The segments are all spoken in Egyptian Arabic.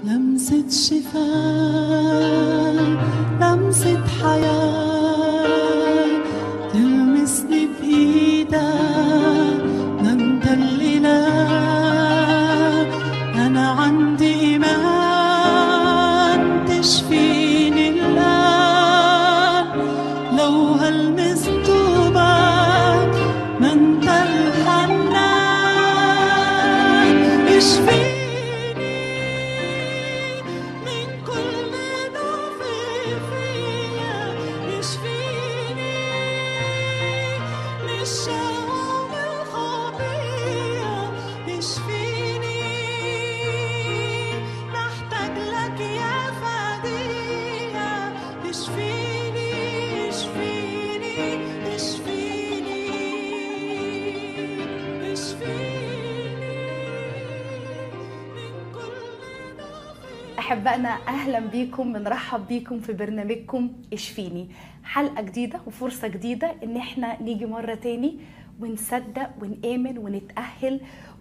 لمسة شفاء لمسة حياة تلمسني بإيدك ما مدللة أنا عندي إيمان تشفيني الآن لو هلمس دوبك ما انت الحنان اشفيني من كل ضعف فيا اشفيني من الشهوة والخطية اشفيني محتاج لك يا فدية اشفيني اشفيني اشفيني اشفيني من كل ضعف احبائنا اهلا بيكم بنرحب بيكم في برنامجكم اشفيني حلقه جديده وفرصه جديده ان احنا نيجي مره تاني ونصدق ونآمن ونتأهل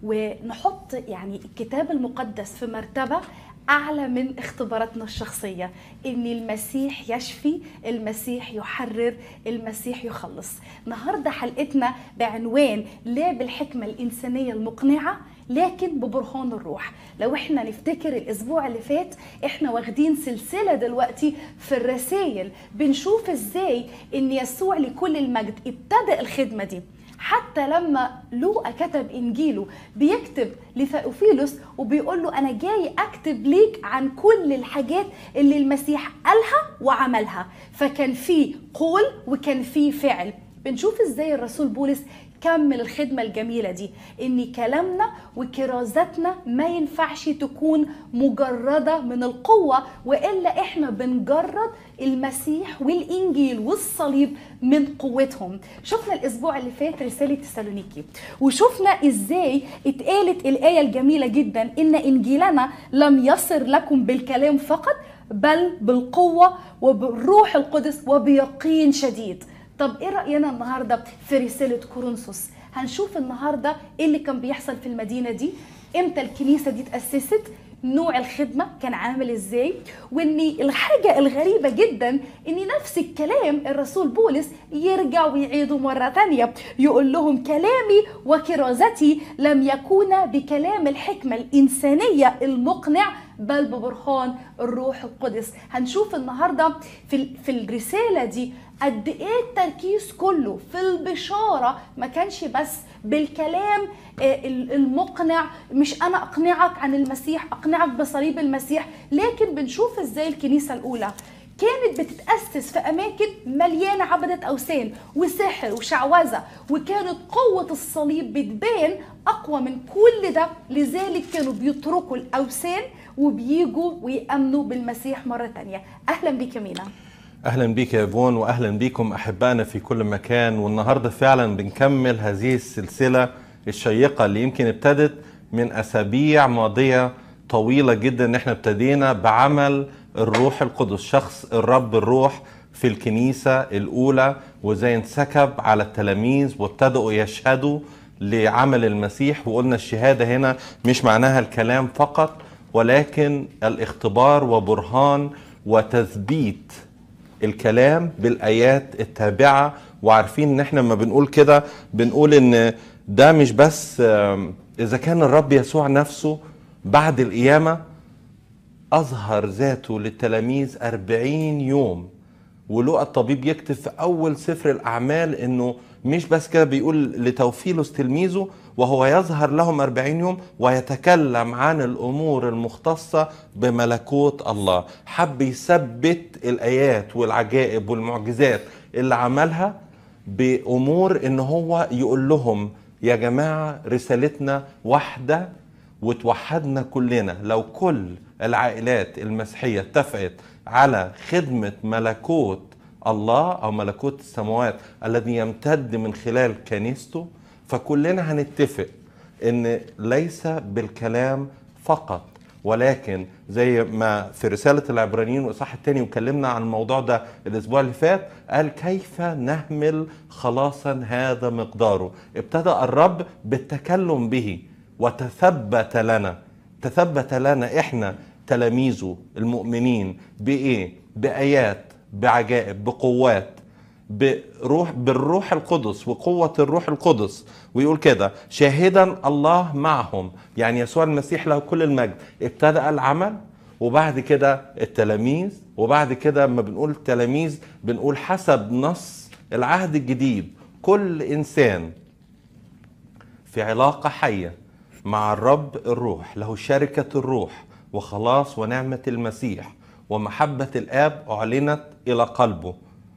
ونحط يعني الكتاب المقدس في مرتبة أعلى من اختباراتنا الشخصية إن المسيح يشفي المسيح يحرر المسيح يخلص النهاردة حلقتنا بعنوان لا بالحكمة الإنسانية المقنعة لكن ببرهان الروح لو احنا نفتكر الاسبوع اللي فات احنا واخدين سلسله دلوقتي في الرسائل بنشوف ازاي ان يسوع لكل المجد ابتدأ الخدمه دي حتى لما لوقا كتب انجيله بيكتب لثيوفيلوس وبيقول له انا جاي اكتب ليك عن كل الحاجات اللي المسيح قالها وعملها فكان في قول وكان في فعل بنشوف ازاي الرسول بولس كمل الخدمة الجميلة دي إن كلامنا وكرازتنا ما ينفعش تكون مجردة من القوة وإلا إحنا بنجرد المسيح والإنجيل والصليب من قوتهم شفنا الأسبوع اللي فات رسالة تسالونيكي وشفنا إزاي اتقالت الآية الجميلة جدا إن إنجيلنا لم يصر لكم بالكلام فقط بل بالقوة وبالروح القدس وبيقين شديد طب ايه راينا النهارده في رساله كورنثوس هنشوف النهارده ايه اللي كان بيحصل في المدينه دي امتى الكنيسه دي اتاسست نوع الخدمة كان عامل ازاي وان الحاجة الغريبة جدا ان نفس الكلام الرسول بولس يرجع ويعيده مرة تانية يقول لهم كلامي وكرازتي لم يكون بكلام الحكمة الإنسانية المقنع بل ببرهان الروح القدس هنشوف النهاردة في, في الرسالة دي قد ايه التركيز كله في البشاره ما كانش بس بالكلام المقنع مش انا اقنعك عن المسيح اقنعك بصليب المسيح لكن بنشوف ازاي الكنيسه الاولى كانت بتتأسس في أماكن مليانة عبدة أوثان وسحر وشعوذة وكانت قوة الصليب بتبان أقوى من كل ده لذلك كانوا بيتركوا الأوثان وبيجوا ويأمنوا بالمسيح مرة تانية أهلا بك يا مينا اهلا بيك يا فون واهلا بيكم احبائنا في كل مكان والنهارده فعلا بنكمل هذه السلسله الشيقه اللي يمكن ابتدت من اسابيع ماضيه طويله جدا ان احنا ابتدينا بعمل الروح القدس شخص الرب الروح في الكنيسه الاولى وازاي انسكب على التلاميذ وابتدأوا يشهدوا لعمل المسيح وقلنا الشهاده هنا مش معناها الكلام فقط ولكن الاختبار وبرهان وتثبيت الكلام بالايات التابعه وعارفين ان احنا لما بنقول كده بنقول ان ده مش بس اذا كان الرب يسوع نفسه بعد القيامه اظهر ذاته للتلاميذ أربعين يوم ولقى الطبيب يكتب في اول سفر الاعمال انه مش بس كده بيقول لتوفيلوس تلميذه وهو يظهر لهم أربعين يوم ويتكلم عن الأمور المختصة بملكوت الله حب يثبت الآيات والعجائب والمعجزات اللي عملها بأمور إن هو يقول لهم يا جماعة رسالتنا واحدة وتوحدنا كلنا لو كل العائلات المسيحية اتفقت على خدمة ملكوت الله أو ملكوت السماوات الذي يمتد من خلال كنيسته فكلنا هنتفق ان ليس بالكلام فقط ولكن زي ما في رسالة العبرانيين والإصحاح الثاني وكلمنا عن الموضوع ده الأسبوع اللي فات قال كيف نهمل خلاصا هذا مقداره ابتدأ الرب بالتكلم به وتثبت لنا تثبت لنا احنا تلاميذه المؤمنين بايه بايات بعجائب بقوات بروح بالروح القدس وقوة الروح القدس ويقول كده شاهدا الله معهم يعني يسوع المسيح له كل المجد ابتدأ العمل وبعد كده التلاميذ وبعد كده لما بنقول التلاميذ بنقول حسب نص العهد الجديد كل إنسان في علاقة حية مع الرب الروح له شركة الروح وخلاص ونعمة المسيح ومحبة الآب أعلنت إلى قلبه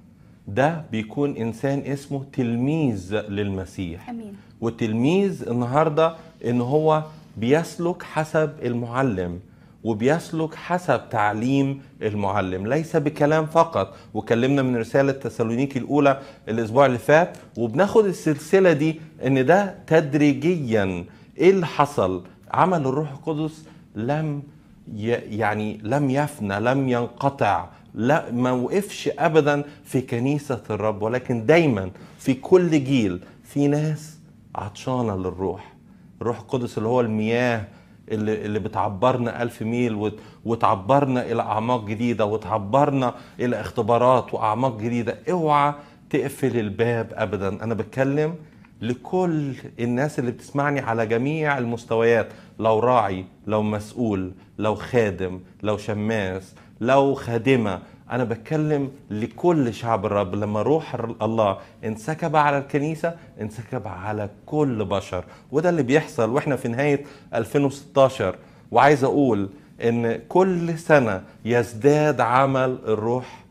ده بيكون إنسان اسمه تلميذ للمسيح امين والتلميذ النهارده ان هو بيسلك حسب المعلم وبيسلك حسب تعليم المعلم ليس بكلام فقط وكلمنا من رسالة تسالونيكي الأولى الأسبوع اللي فات وبناخد السلسلة دي إن ده تدريجيا إيه اللي حصل عمل الروح القدس لم ي- يعني لم يفنى لم ينقطع لا ما وقفش ابدا في كنيسه الرب ولكن دايما في كل جيل في ناس عطشانه للروح الروح القدس اللي هو المياه اللي, اللي بتعبرنا ألف ميل وت- وتعبرنا إلى أعماق جديدة وتعبرنا إلى اختبارات وأعماق جديدة اوعى تقفل الباب أبدا أنا بتكلم لكل الناس اللي بتسمعني على جميع المستويات لو راعي لو مسؤول لو خادم لو شماس لو خادمة أنا بتكلم لكل شعب الرب لما روح الله انسكب على الكنيسة انسكب على كل بشر وده اللي بيحصل وإحنا في نهاية 2016 وعايز أقول إن كل سنة يزداد عمل الروح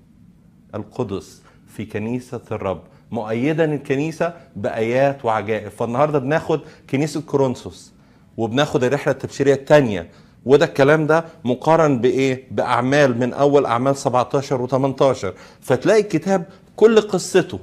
القدس في كنيسة الرب مؤيدا الكنيسة بآيات وعجائب فالنهاردة بناخد كنيسة كورنثوس وبناخد الرحلة التبشيرية الثانية وده الكلام ده مقارن بإيه؟ بأعمال من أول أعمال 17 و18 فتلاقي الكتاب كل قصته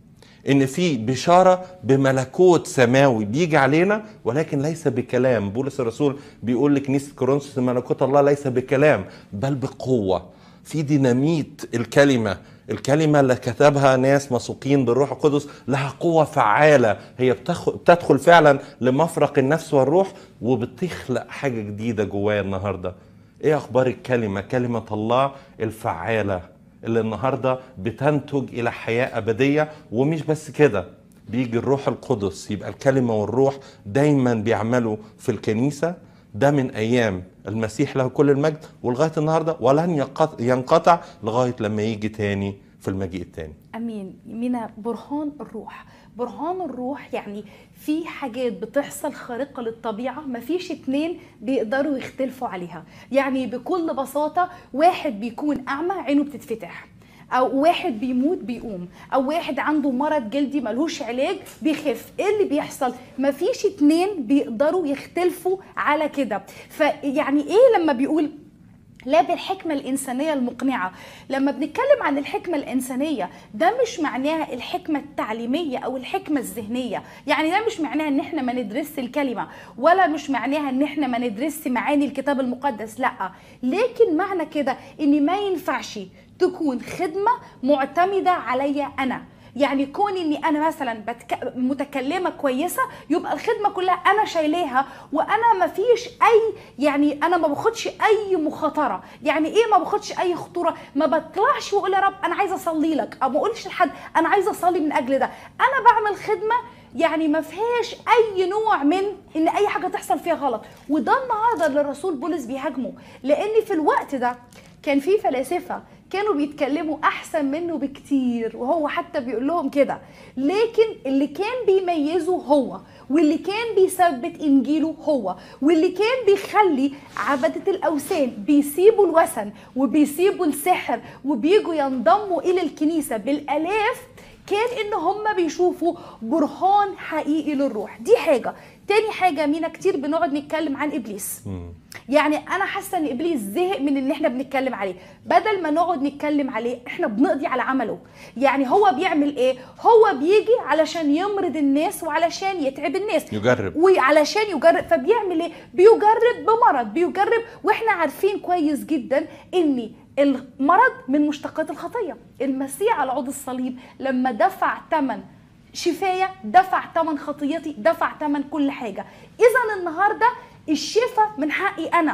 ان في بشاره بملكوت سماوي بيجي علينا ولكن ليس بكلام بولس الرسول بيقول لكنيسه كورنثوس ملكوت الله ليس بكلام بل بقوه في ديناميت الكلمه الكلمة اللي كتبها ناس مسوقين بالروح القدس لها قوة فعالة هي بتخ- بتدخل فعلا لمفرق النفس والروح وبتخلق حاجة جديدة جوايا النهاردة ايه اخبار الكلمة كلمة الله الفعالة اللي النهارده بتنتج الى حياه ابديه ومش بس كده بيجي الروح القدس يبقى الكلمه والروح دايما بيعملوا في الكنيسه ده من ايام المسيح له كل المجد ولغايه النهارده ولن ينقط- ينقطع لغايه لما يجي تاني في المجيء التاني امين مينا برهان الروح برهان الروح يعني في حاجات بتحصل خارقة للطبيعة مفيش اتنين بيقدروا يختلفوا عليها يعني بكل بساطة واحد بيكون أعمى عينه بتتفتح او واحد بيموت بيقوم او واحد عنده مرض جلدي ملهوش علاج بيخف ايه اللي بيحصل مفيش اتنين بيقدروا يختلفوا على كده فيعني ايه لما بيقول لا بالحكمة الإنسانية المقنعة لما بنتكلم عن الحكمة الإنسانية ده مش معناها الحكمة التعليمية أو الحكمة الذهنية يعني ده مش معناها إن إحنا ما ندرس الكلمة ولا مش معناها إن إحنا ما ندرس معاني الكتاب المقدس لا لكن معنى كده إن ما ينفعش تكون خدمة معتمدة عليا أنا يعني كون اني انا مثلا بتك... متكلمه كويسه يبقى الخدمه كلها انا شايلاها وانا ما فيش اي يعني انا ما باخدش اي مخاطره يعني ايه ما باخدش اي خطوره ما بطلعش واقول يا رب انا عايزه اصلي لك او ما اقولش لحد انا عايزه اصلي من اجل ده انا بعمل خدمه يعني ما فيهاش اي نوع من ان اي حاجه تحصل فيها غلط وده النهارده اللي الرسول بولس بيهاجمه لان في الوقت ده كان في فلاسفه كانوا بيتكلموا احسن منه بكتير وهو حتى بيقول لهم كده لكن اللي كان بيميزه هو واللي كان بيثبت انجيله هو واللي كان بيخلي عبدة الاوثان بيسيبوا الوثن وبيسيبوا السحر وبيجوا ينضموا الى الكنيسة بالالاف كان ان هم بيشوفوا برهان حقيقي للروح دي حاجة تاني حاجة مينا كتير بنقعد نتكلم عن ابليس يعني انا حاسه ان ابليس زهق من ان احنا بنتكلم عليه بدل ما نقعد نتكلم عليه احنا بنقضي على عمله يعني هو بيعمل ايه هو بيجي علشان يمرض الناس وعلشان يتعب الناس يجرب. وعلشان يجرب فبيعمل ايه بيجرب بمرض بيجرب واحنا عارفين كويس جدا ان المرض من مشتقات الخطيه المسيح على عود الصليب لما دفع ثمن شفاية دفع ثمن خطيتي دفع ثمن كل حاجة إذا النهاردة الشفاء من حقي أنا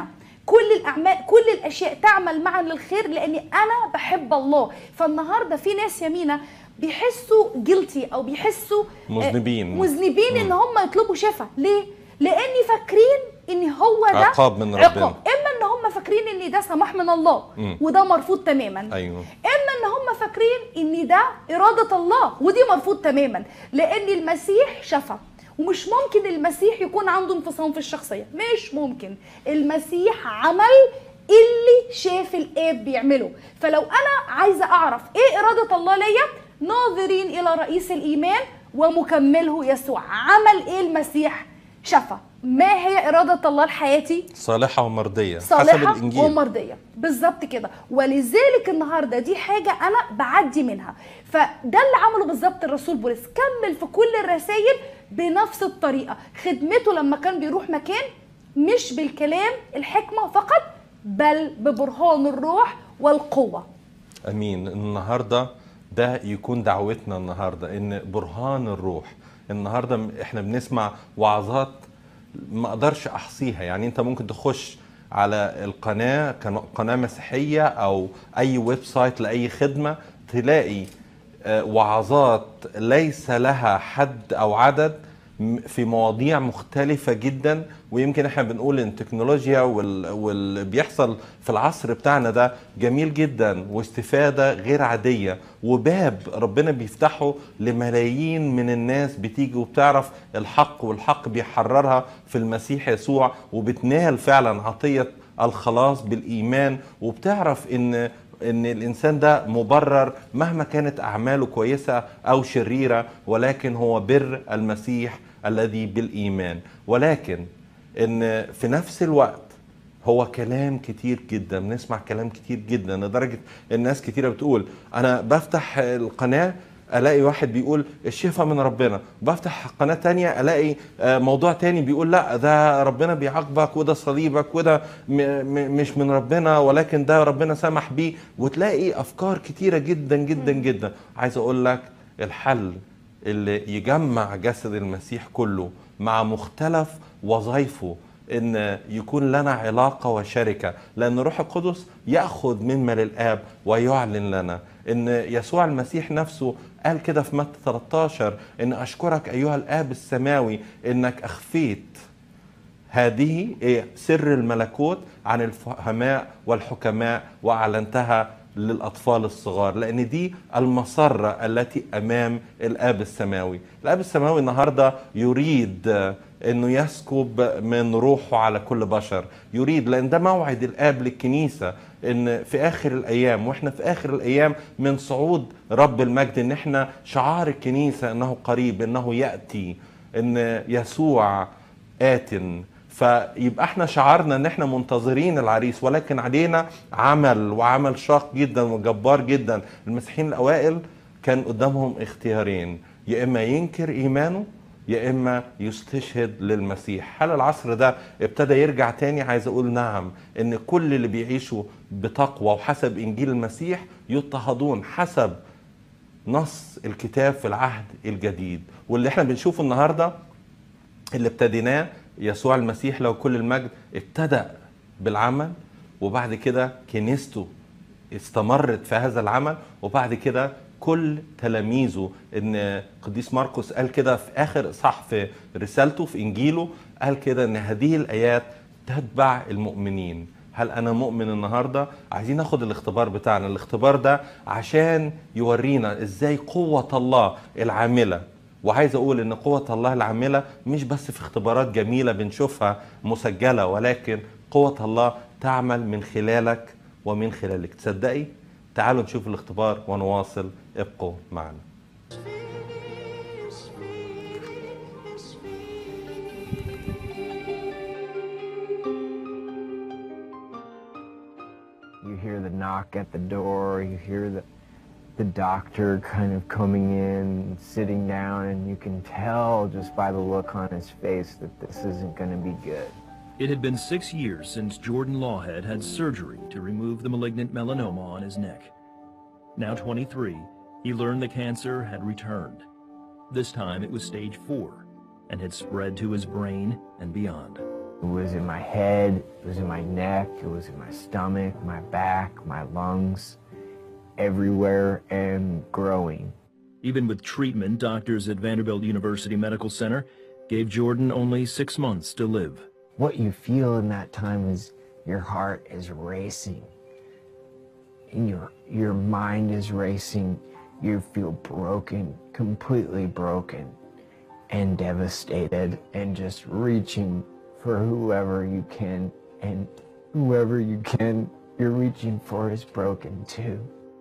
كل الاعمال كل الاشياء تعمل معا للخير لاني انا بحب الله فالنهارده في ناس يمينه بيحسوا جلتي او بيحسوا آه، مذنبين. مذنبين ان هم يطلبوا شفاء ليه لاني فاكرين ان هو ده عقاب من ربنا. عقاب اما ان هم فاكرين ان ده سماح من الله مم. وده مرفوض تماما ايوه اما ان هم فاكرين ان ده اراده الله ودي مرفوض تماما لان المسيح شفى ومش ممكن المسيح يكون عنده انفصام في الشخصيه مش ممكن المسيح عمل اللي شاف الاب بيعمله فلو انا عايزه اعرف ايه اراده الله ليا ناظرين الى رئيس الايمان ومكمله يسوع عمل ايه المسيح شفى ما هي اراده الله لحياتي صالحه ومرضيه حسب صالحه الانجيل ومرضيه بالظبط كده ولذلك النهارده دي حاجه انا بعدي منها فده اللي عمله بالظبط الرسول بولس كمل في كل الرسائل بنفس الطريقه خدمته لما كان بيروح مكان مش بالكلام الحكمه فقط بل ببرهان الروح والقوه امين النهارده ده يكون دعوتنا النهارده ان برهان الروح النهارده م- احنا بنسمع وعظات ما اقدرش احصيها يعني انت ممكن تخش على القناه كان- قناه مسيحيه او اي ويب سايت لاي خدمه تلاقي آه، وعظات ليس لها حد او عدد م- في مواضيع مختلفة جدا ويمكن احنا بنقول ان التكنولوجيا وال- واللي بيحصل في العصر بتاعنا ده جميل جدا واستفادة غير عادية وباب ربنا بيفتحه لملايين من الناس بتيجي وبتعرف الحق والحق بيحررها في المسيح يسوع وبتنال فعلا عطية الخلاص بالإيمان وبتعرف ان ان الانسان ده مبرر مهما كانت اعماله كويسه او شريره ولكن هو بر المسيح الذي بالايمان ولكن ان في نفس الوقت هو كلام كتير جدا بنسمع كلام كتير جدا لدرجه الناس كتيره بتقول انا بفتح القناه الاقي واحد بيقول الشفاء من ربنا بفتح قناه تانية الاقي آه، موضوع تاني بيقول لا ده ربنا بيعاقبك وده صليبك وده م- م- مش من ربنا ولكن ده ربنا سمح بيه وتلاقي افكار كتيره جدا جدا جدا عايز اقول لك الحل اللي يجمع جسد المسيح كله مع مختلف وظائفه ان يكون لنا علاقه وشركه لان الروح القدس ياخذ مما للاب ويعلن لنا ان يسوع المسيح نفسه قال كده في متى 13 ان اشكرك ايها الاب السماوي انك اخفيت هذه إيه؟ سر الملكوت عن الفهماء والحكماء واعلنتها للاطفال الصغار لان دي المسره التي امام الاب السماوي الاب السماوي النهارده يريد آه، انه يسكب من روحه على كل بشر يريد لان ده موعد الاب للكنيسه ان في اخر الايام واحنا في اخر الايام من صعود رب المجد ان احنا شعار الكنيسه انه قريب انه ياتي ان يسوع آت فيبقى احنا شعارنا ان احنا منتظرين العريس ولكن علينا عمل وعمل شاق جدا وجبار جدا المسيحيين الاوائل كان قدامهم اختيارين يا اما ينكر ايمانه يا اما يستشهد للمسيح هل العصر ده ابتدى يرجع تاني عايز اقول نعم ان كل اللي بيعيشوا بتقوى وحسب انجيل المسيح يضطهدون حسب نص الكتاب في العهد الجديد واللي احنا بنشوفه النهارده اللي ابتديناه يسوع المسيح له كل المجد ابتدأ بالعمل وبعد كده كنيسته استمرت في هذا العمل وبعد كده كل تلاميذه ان قديس مرقس قال كده في اخر اصحاح في رسالته في انجيله قال كده ان هذه الايات تتبع المؤمنين هل انا مؤمن النهارده عايزين ناخد الاختبار بتاعنا الاختبار ده عشان يورينا ازاي قوه الله العامله وعايز اقول ان قوه الله العامله مش بس في اختبارات جميله بنشوفها مسجله ولكن قوه الله تعمل من خلالك ومن خلالك تصدقي تعالوا نشوف الاختبار ونواصل ابقوا معنا You hear the knock at the door, you hear the the doctor kind of coming in, sitting down, and you can tell just by the look on his face that this isn't going to be good. It had been six years since Jordan Lawhead had surgery to remove the malignant melanoma on his neck. Now 23, he learned the cancer had returned. This time it was stage four and had spread to his brain and beyond. It was in my head, it was in my neck, it was in my stomach, my back, my lungs, everywhere and growing. Even with treatment, doctors at Vanderbilt University Medical Center gave Jordan only six months to live. What you feel in that time is your heart is racing. And your your mind is racing. You feel broken, completely broken and devastated and just reaching for whoever you can and whoever you can you're reaching for is broken too.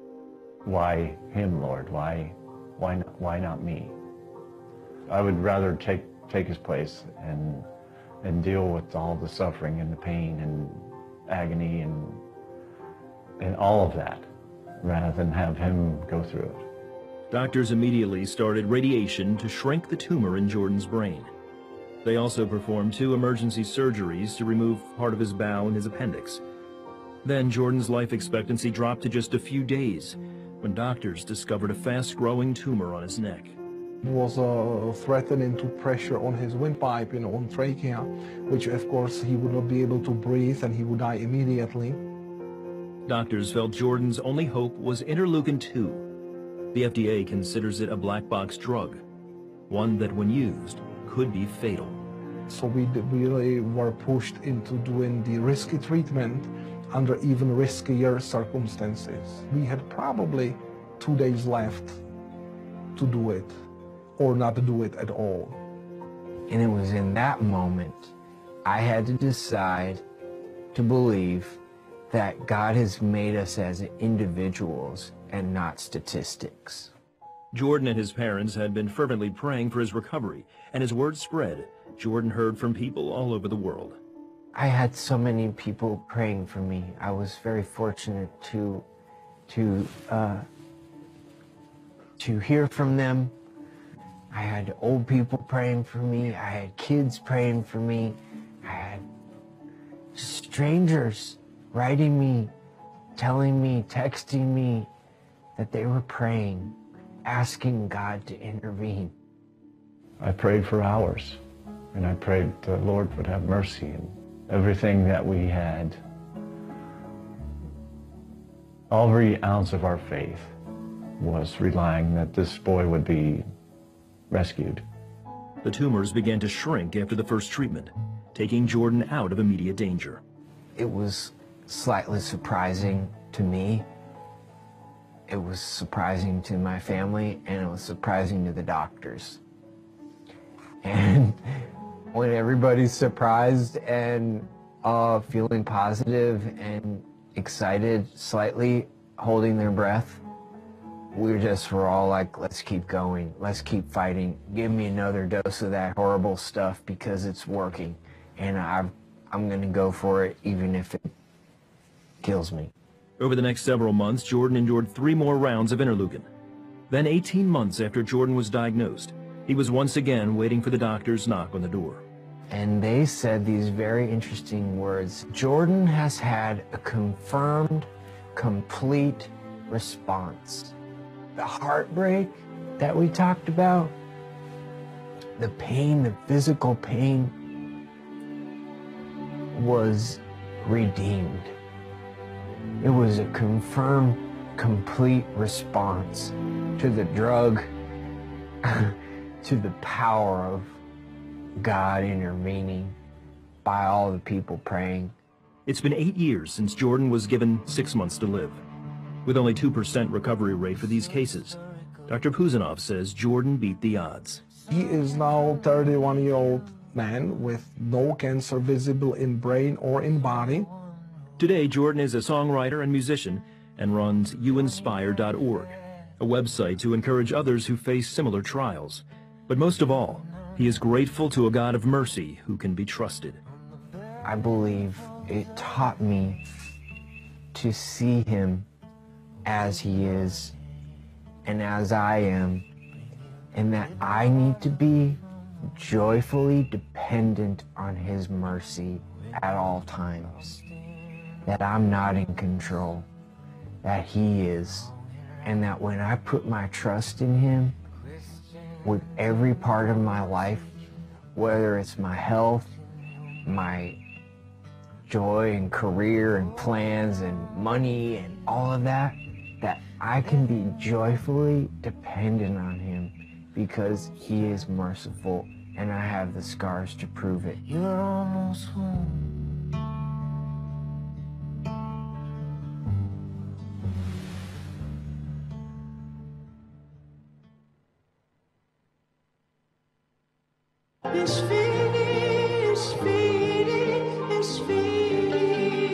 Why him, Lord? Why, why, not, why not me? I would rather take take his place and and deal with all the suffering and the pain and agony and and all of that, rather than have him go through it. Doctors immediately started radiation to shrink the tumor in Jordan's brain. They also performed two emergency surgeries to remove part of his bowel and his appendix. Then Jordan's life expectancy dropped to just a few days when doctors discovered a fast-growing tumor on his neck. was uh, threatening to pressure on his windpipe, you know, on trachea, which of course he would not be able to breathe and he would die immediately. Doctors felt Jordan's only hope was interleukin-2. The FDA considers it a black box drug, one that when used could be fatal. So we d- really were pushed into doing the risky treatment under even riskier circumstances. We had probably two days left to do it or not to do it at all. And it was in that moment I had to decide to believe that God has made us as individuals and not statistics. Jordan and his parents had been fervently praying for his recovery, and as word spread, Jordan heard from people all over the world. I had so many people praying for me. I was very fortunate to to uh, to hear from them. I had old people praying for me. I had kids praying for me. I had strangers writing me, telling me, texting me that they were praying, asking God to intervene. I prayed for hours, and I prayed the Lord would have mercy and everything that we had. Every ounce of our faith was relying that this boy would be rescued. The tumors began to shrink after the first treatment, taking Jordan out of immediate danger. It was slightly surprising to me. It was surprising to my family, and it was surprising to the doctors. And when everybody's surprised and uh, feeling positive and excited, slightly holding their breath, we just were all like, let's keep going. Let's keep fighting. Give me another dose of that horrible stuff because it's working. And I've, I'm going to go for it even if it kills me. Over the next several months, Jordan endured three more rounds of interleukin. Then 18 months after Jordan was diagnosed, he was once again waiting for the doctor's knock on the door. And they said these very interesting words Jordan has had a confirmed, complete response. The heartbreak that we talked about, the pain, the physical pain, was redeemed. It was a confirmed, complete response to the drug, to the power of God intervening by all the people praying. It's been eight years since Jordan was given six months to live. With only 2% recovery rate for these cases, Dr. Puzanov says Jordan beat the odds. He is now 31 year old man with no cancer visible in brain or in body. Today, Jordan is a songwriter and musician and runs youinspire.org, a website to encourage others who face similar trials. But most of all, he is grateful to a God of mercy who can be trusted. I believe it taught me to see him as he is and as I am, and that I need to be joyfully dependent on his mercy at all times. That I'm not in control, that he is, and that when I put my trust in him with every part of my life, whether it's my health, my joy and career and plans and money and all of that, that I can be joyfully dependent on Him because He is merciful and I have the scars to prove it. You're almost home. اشفيني اشفيني اشفيني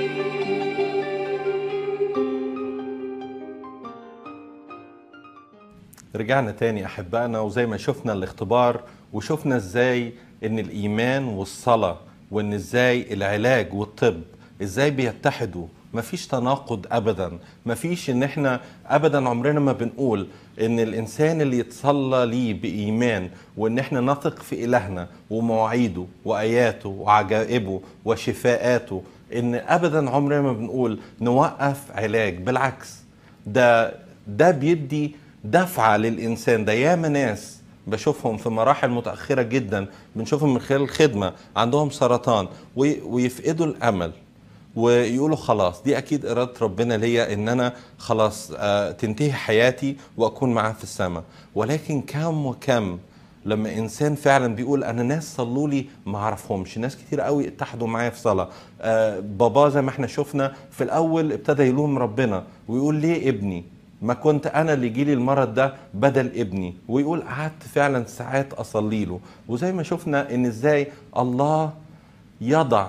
رجعنا تاني احبائنا وزي ما شفنا الاختبار وشفنا ازاي ان الايمان والصلاه وان ازاي العلاج والطب ازاي بيتحدوا مفيش تناقض ابدا مفيش ان احنا ابدا عمرنا ما بنقول ان الانسان اللي يتصلى ليه بايمان وان احنا نثق في الهنا ومواعيده واياته وعجائبه وشفاءاته ان ابدا عمرنا ما بنقول نوقف علاج بالعكس ده ده بيدي دفعه للانسان ده ياما ناس بشوفهم في مراحل متاخره جدا بنشوفهم من خلال الخدمه عندهم سرطان وي- ويفقدوا الامل ويقولوا خلاص دي اكيد اراده ربنا ليا ان انا خلاص آه تنتهي حياتي واكون معاه في السماء ولكن كم وكم لما انسان فعلا بيقول انا ناس صلوا لي ما اعرفهمش ناس كتير قوي اتحدوا معايا في صلاه آه بابا زي ما احنا شفنا في الاول ابتدى يلوم ربنا ويقول ليه ابني ما كنت انا اللي يجيلي المرض ده بدل ابني ويقول قعدت فعلا ساعات اصلي له وزي ما شفنا ان ازاي الله يضع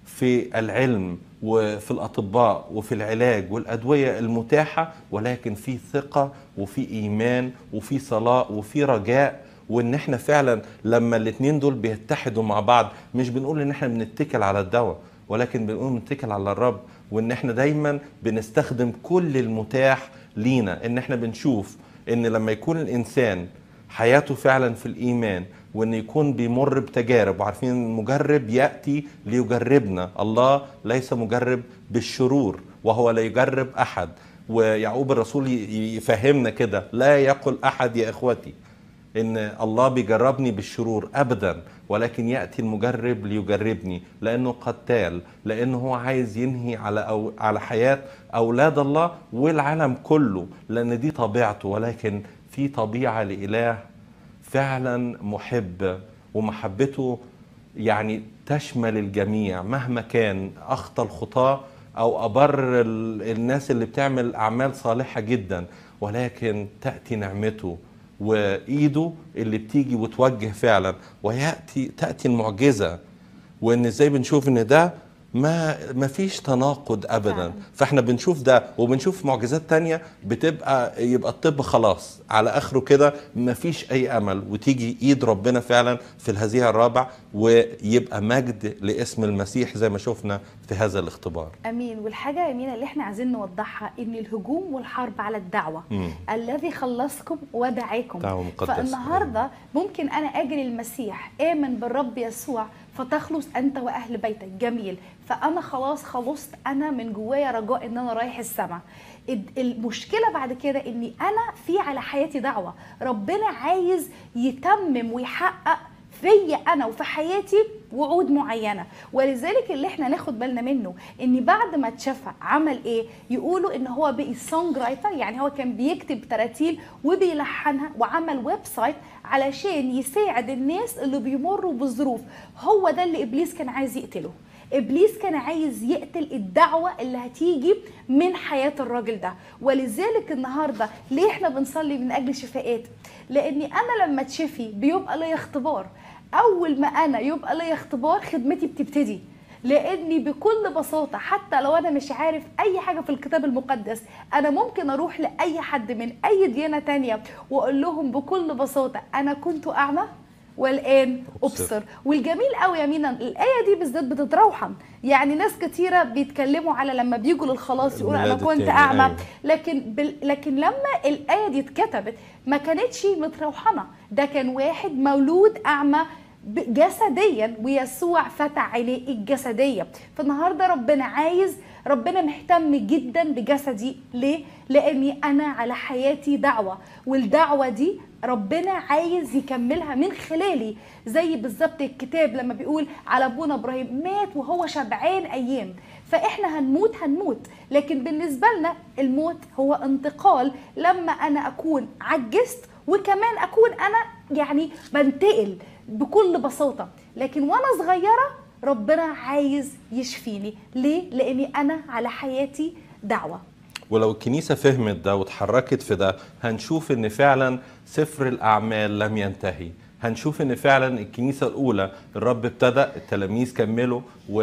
في العلم وفي الاطباء وفي العلاج والادويه المتاحه ولكن في ثقه وفي ايمان وفي صلاه وفي رجاء وان احنا فعلا لما الاثنين دول بيتحدوا مع بعض مش بنقول ان احنا بنتكل على الدواء ولكن بنقول بنتكل على الرب وان احنا دايما بنستخدم كل المتاح لينا ان احنا بنشوف ان لما يكون الانسان حياته فعلا في الايمان وان يكون بيمر بتجارب وعارفين إن المجرب ياتي ليجربنا الله ليس مجرب بالشرور وهو لا يجرب احد ويعقوب الرسول ي- يفهمنا كده لا يقل احد يا اخوتي ان الله بيجربني بالشرور ابدا ولكن ياتي المجرب ليجربني لانه قتال لانه هو عايز ينهي على أو على حياه اولاد الله والعالم كله لان دي طبيعته ولكن في طبيعه لاله فعلا محب ومحبته يعني تشمل الجميع مهما كان اخطى الخطاه او ابر ال- الناس اللي بتعمل اعمال صالحه جدا ولكن تاتي نعمته وايده اللي بتيجي وتوجه فعلا وياتي تاتي المعجزه وان ازاي بنشوف ان ده ما ما فيش تناقض ابدا فعلا. فاحنا بنشوف ده وبنشوف معجزات تانية بتبقى يبقى الطب خلاص على اخره كده ما فيش اي امل وتيجي ايد ربنا فعلا في الهزيع الرابع ويبقى مجد لاسم المسيح زي ما شفنا في هذا الاختبار امين والحاجه يا امينه اللي احنا عايزين نوضحها ان الهجوم والحرب على الدعوه مم. الذي خلصكم ودعاكم دعوة مقدسة. فالنهارده ممكن انا اجي للمسيح امن بالرب يسوع فتخلص انت واهل بيتك جميل فانا خلاص خلصت انا من جوايا رجاء ان انا رايح السماء الد- المشكله بعد كده اني انا في على حياتي دعوه ربنا عايز يتمم ويحقق فيا انا وفي حياتي وعود معينه ولذلك اللي احنا ناخد بالنا منه ان بعد ما اتشفى عمل ايه يقولوا ان هو بقي سونج رايتر يعني هو كان بيكتب تراتيل وبيلحنها وعمل ويب سايت علشان يساعد الناس اللي بيمروا بظروف هو ده اللي ابليس كان عايز يقتله ابليس كان عايز يقتل الدعوه اللي هتيجي من حياه الراجل ده ولذلك النهارده ليه احنا بنصلي من اجل شفاءات لاني انا لما اتشفي بيبقى ليا اختبار اول ما انا يبقى ليا اختبار خدمتي بتبتدي لاني بكل بساطه حتى لو انا مش عارف اي حاجه في الكتاب المقدس انا ممكن اروح لاي حد من اي ديانه تانية واقول لهم بكل بساطه انا كنت اعمى والان أبصر. ابصر والجميل قوي يا مينا الايه دي بالذات بتتروحن يعني ناس كتيره بيتكلموا على لما بيجوا للخلاص يقولوا انا الميلاد كنت التاني، اعمى أيوة. لكن بال... لكن لما الايه دي اتكتبت ما كانتش متروحنه ده كان واحد مولود اعمى ب- جسديا ويسوع فتح عينيه الجسديه فالنهارده ربنا عايز ربنا مهتم جدا بجسدي ليه لاني انا على حياتي دعوه والدعوه دي ربنا عايز يكملها من خلالي زي بالظبط الكتاب لما بيقول على ابونا ابراهيم مات وهو شبعان ايام فاحنا هنموت هنموت لكن بالنسبه لنا الموت هو انتقال لما انا اكون عجزت وكمان اكون انا يعني بنتقل بكل بساطه لكن وانا صغيره ربنا عايز يشفيني ليه لاني انا على حياتي دعوه ولو الكنيسة فهمت ده وتحركت في ده هنشوف ان فعلا سفر الاعمال لم ينتهي هنشوف ان فعلا الكنيسة الاولى الرب ابتدى التلاميذ كملوا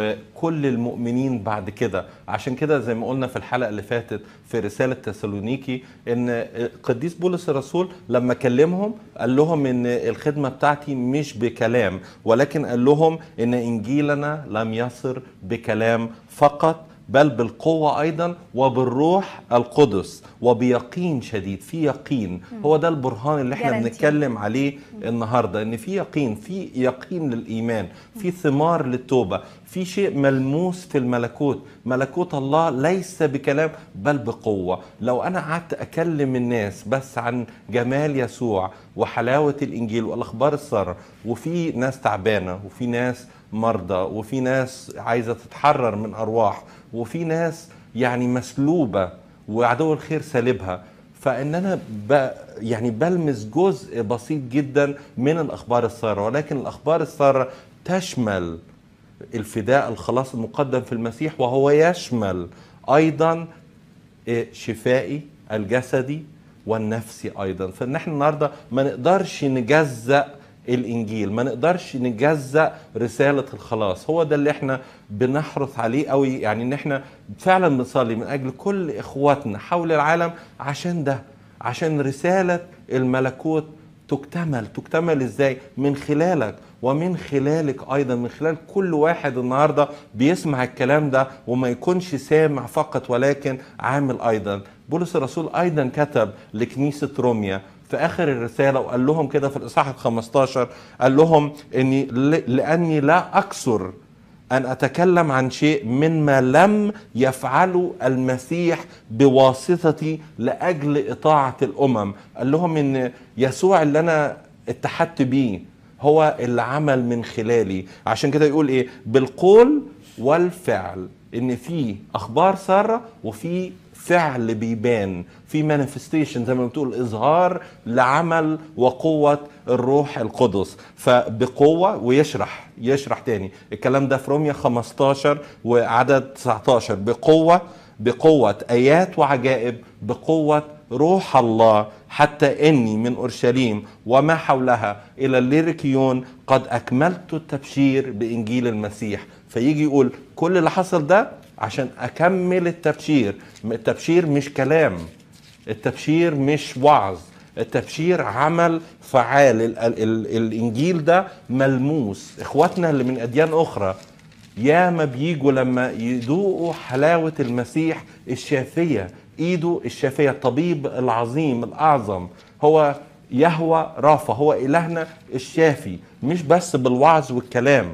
وكل المؤمنين بعد كده عشان كده زي ما قلنا في الحلقة اللي فاتت في رسالة تسالونيكي ان القديس بولس الرسول لما كلمهم قال لهم ان الخدمة بتاعتي مش بكلام ولكن قال لهم ان انجيلنا لم يصر بكلام فقط بل بالقوة أيضا وبالروح القدس وبيقين شديد في يقين هو ده البرهان اللي احنا Guarantee. بنتكلم عليه النهاردة ان في يقين في يقين للإيمان في ثمار للتوبة في شيء ملموس في الملكوت ملكوت الله ليس بكلام بل بقوة لو أنا قعدت أكلم الناس بس عن جمال يسوع وحلاوة الإنجيل والأخبار السارة وفي ناس تعبانة وفي ناس مرضى وفي ناس عايزة تتحرر من أرواح وفي ناس يعني مسلوبة وعدو الخير سالبها فان انا ب يعني بلمس جزء بسيط جدا من الاخبار الساره ولكن الاخبار الساره تشمل الفداء الخلاص المقدم في المسيح وهو يشمل ايضا إيه، شفائي الجسدي والنفسي ايضا فان احنا النهارده ما نقدرش نجزأ الانجيل ما نقدرش نجزأ رساله الخلاص هو ده اللي احنا بنحرص عليه قوي يعني ان احنا فعلا بنصلي من اجل كل اخواتنا حول العالم عشان ده عشان رساله الملكوت تكتمل تكتمل ازاي من خلالك ومن خلالك ايضا من خلال كل واحد النهارده بيسمع الكلام ده وما يكونش سامع فقط ولكن عامل ايضا بولس الرسول ايضا كتب لكنيسه روميا في اخر الرساله وقال لهم كده في الاصحاح ال 15 قال لهم اني ل- لاني لا اكثر أن أتكلم عن شيء مما لم يفعله المسيح بواسطتي لأجل إطاعة الأمم قال لهم إن يسوع اللي أنا اتحدت بيه هو اللي عمل من خلالي عشان كده يقول إيه بالقول والفعل إن في أخبار سارة وفي فعل بيبان في مانيفستيشن زي ما بتقول اظهار لعمل وقوه الروح القدس فبقوه ويشرح يشرح تاني الكلام ده في روميا 15 وعدد 19 بقوه بقوه ايات وعجائب بقوه روح الله حتى اني من اورشليم وما حولها الى الليريكيون قد اكملت التبشير بانجيل المسيح فيجي يقول كل اللي حصل ده عشان اكمل التبشير التبشير مش كلام التبشير مش وعظ التبشير عمل فعال ال ال ال الانجيل ده ملموس اخواتنا اللي من اديان اخرى يا ما بيجوا لما يذوقوا حلاوه المسيح الشافيه ايده الشافيه الطبيب العظيم الاعظم هو يهوى رافع هو الهنا الشافي مش بس بالوعظ والكلام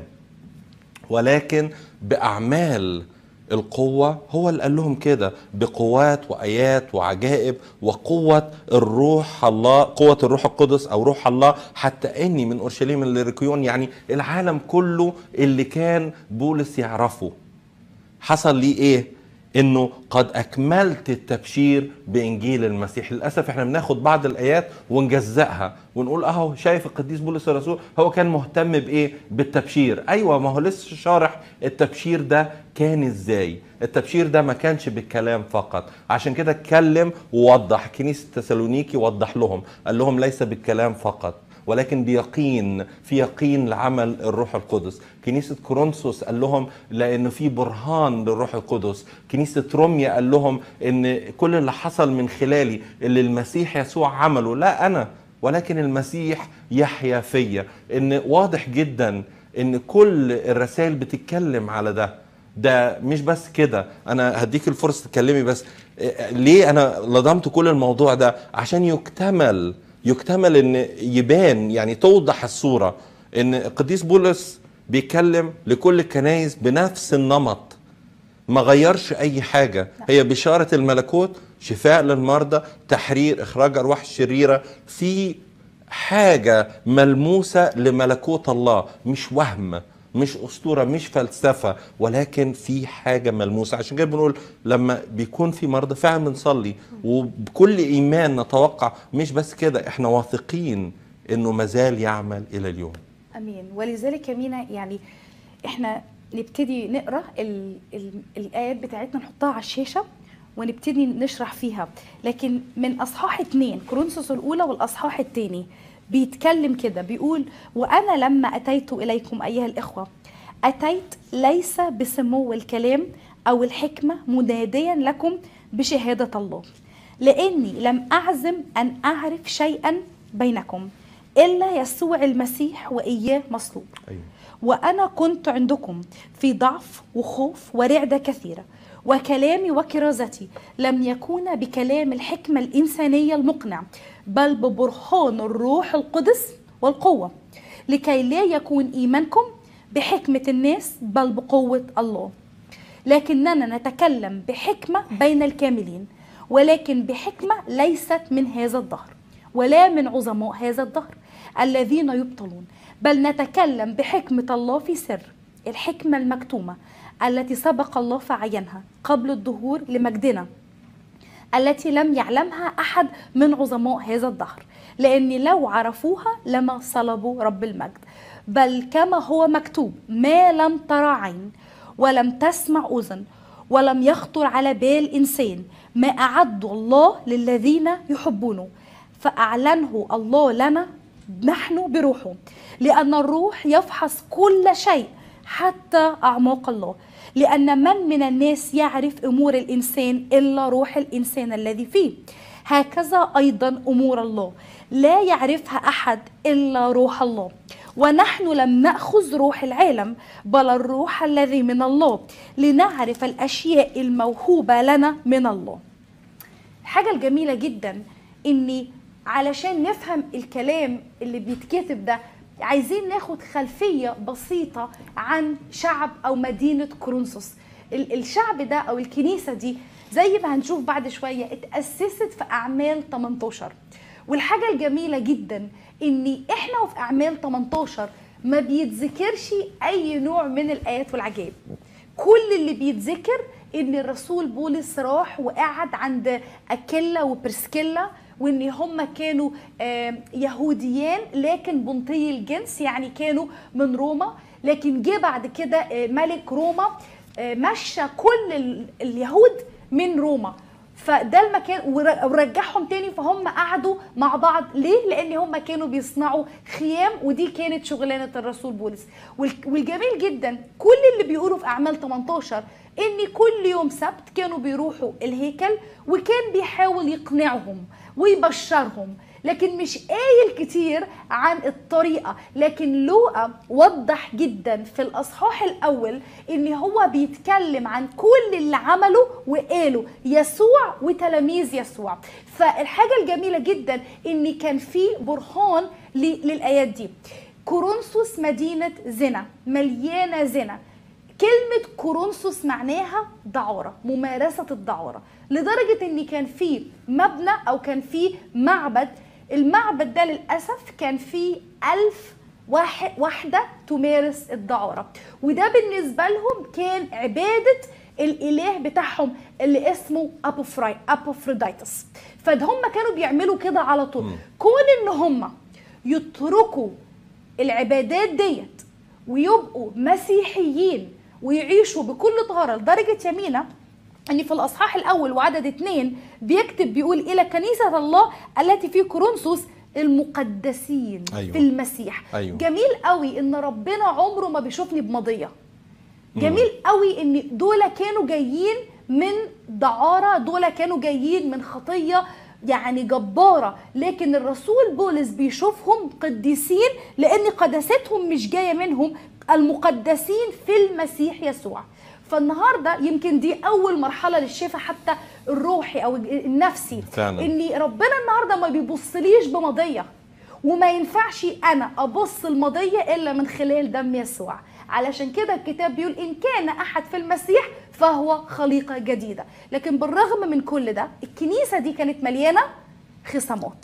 ولكن باعمال القوة هو اللي قال لهم كده بقوات وآيات وعجائب وقوة الروح الله قوة الروح القدس أو روح الله حتى إني من أورشليم الليريكيون يعني العالم كله اللي كان بولس يعرفه حصل ليه إيه؟ انه قد اكملت التبشير بانجيل المسيح للاسف احنا بناخد بعض الايات ونجزئها ونقول اهو شايف القديس بولس الرسول هو كان مهتم بايه بالتبشير ايوه ما هو لسه شارح التبشير ده كان ازاي التبشير ده ما كانش بالكلام فقط عشان كده اتكلم ووضح كنيسه تسالونيكي وضح لهم قال لهم ليس بالكلام فقط ولكن بيقين في يقين لعمل الروح القدس كنيسة كورنثوس قال لهم لأنه في برهان للروح القدس كنيسة روميا قال لهم أن كل اللي حصل من خلالي اللي المسيح يسوع عمله لا أنا ولكن المسيح يحيا فيا ان واضح جدا ان كل الرسائل بتتكلم على ده ده مش بس كده انا هديك الفرصه تتكلمي بس إيه، ليه انا لضمت كل الموضوع ده عشان يكتمل يكتمل ان يبان يعني توضح الصوره ان القديس بولس بيتكلم لكل الكنايس بنفس النمط ما غيرش اي حاجه هي بشاره الملكوت شفاء للمرضى تحرير اخراج ارواح شريره في حاجه ملموسه لملكوت الله مش وهم مش اسطوره مش فلسفه ولكن في حاجه ملموسه عشان كده بنقول لما بيكون في مرضى فعلا بنصلي وبكل ايمان نتوقع مش بس كده احنا واثقين انه مازال يعمل الى اليوم امين ولذلك يا مينا يعني احنا نبتدي نقرا ال ال الايات بتاعتنا نحطها على الشاشه ونبتدي نشرح فيها لكن من اصحاح اتنين كورنثوس الاولى والاصحاح التاني بيتكلم كده بيقول وانا لما اتيت اليكم ايها الاخوه اتيت ليس بسمو الكلام او الحكمه مناديا لكم بشهاده الله لاني لم اعزم ان اعرف شيئا بينكم الا يسوع المسيح واياه مصلوب ايوه وأنا كنت عندكم في ضعف وخوف ورعدة كثيرة وكلامي وكرازتي لم يكون بكلام الحكمة الإنسانية المقنع بل ببرهان الروح القدس والقوة لكي لا يكون إيمانكم بحكمة الناس بل بقوة الله لكننا نتكلم بحكمة بين الكاملين ولكن بحكمة ليست من هذا الدهر ولا من عظماء هذا الدهر الذين يبطلون بل نتكلم بحكمة الله في سر الحكمة المكتومة التي سبق الله فعينها قبل الظهور لمجدنا التي لم يعلمها أحد من عظماء هذا الدهر لأن لو عرفوها لما صلبوا رب المجد بل كما هو مكتوب ما لم ترى عين ولم تسمع أذن ولم يخطر على بال إنسان ما أعد الله للذين يحبونه فأعلنه الله لنا نحن بروحه لأن الروح يفحص كل شيء حتى أعماق الله لأن من من الناس يعرف أمور الإنسان إلا روح الإنسان الذي فيه هكذا أيضا أمور الله لا يعرفها أحد إلا روح الله ونحن لم نأخذ روح العالم بل الروح الذي من الله لنعرف الأشياء الموهوبة لنا من الله الحاجة الجميلة جدا إني علشان نفهم الكلام اللي بيتكتب ده عايزين ناخد خلفية بسيطة عن شعب أو مدينة كورنثوس ال- الشعب ده أو الكنيسة دي زي ما هنشوف بعد شوية اتأسست في أعمال 18 والحاجة الجميلة جدا إن إحنا وفي أعمال 18 ما بيتذكرش أي نوع من الآيات والعجائب كل اللي بيتذكر ان الرسول بولس راح وقعد عند اكيلا وبرسكيلا وان هم كانوا آه، يهوديان لكن بنطي الجنس يعني كانوا من روما لكن جه بعد كده آه، ملك روما آه، مشى كل ال- اليهود من روما فده المكان ور- ورجعهم تاني فهم قعدوا مع بعض ليه؟ لان هم كانوا بيصنعوا خيام ودي كانت شغلانه الرسول بولس والك- والجميل جدا كل اللي بيقولوا في اعمال 18 ان كل يوم سبت كانوا بيروحوا الهيكل وكان بيحاول يقنعهم ويبشرهم لكن مش قايل كتير عن الطريقة لكن لوقا وضح جدا في الأصحاح الأول إن هو بيتكلم عن كل اللي عمله وقاله يسوع وتلاميذ يسوع فالحاجة الجميلة جدا إن كان في برهان ل- للآيات دي كورنثوس مدينة زنا مليانة زنا كلمة كورنثوس معناها دعارة ممارسة الدعارة لدرجة ان كان في مبنى او كان في معبد المعبد ده للأسف كان فيه ألف واحد واحدة تمارس الدعارة وده بالنسبة لهم كان عبادة الإله بتاعهم اللي اسمه أبوفراي أبوفروديتس فهم كانوا بيعملوا كده على طول كون ان هم يتركوا العبادات ديت ويبقوا مسيحيين ويعيشوا بكل طهارة لدرجة يمينة ان في الاصحاح الاول وعدد اتنين بيكتب بيقول الى كنيسة الله التي في كورنثوس المقدسين أيوة. في المسيح أيوة. جميل قوي ان ربنا عمره ما بيشوفني بمضية جميل قوي ان دول كانوا جايين من دعارة دول كانوا جايين من خطية يعني جبارة لكن الرسول بولس بيشوفهم قديسين لأن قداستهم مش جاية منهم المقدسين في المسيح يسوع فالنهاردة يمكن دي أول مرحلة للشفاء حتى الروحي أو النفسي فعلا. إن ربنا النهاردة ما بيبصليش بمضية وما ينفعش انا ابص المضيه الا من خلال دم يسوع علشان كده الكتاب بيقول ان كان احد في المسيح فهو خليقه جديده لكن بالرغم من كل ده الكنيسه دي كانت مليانه خصامات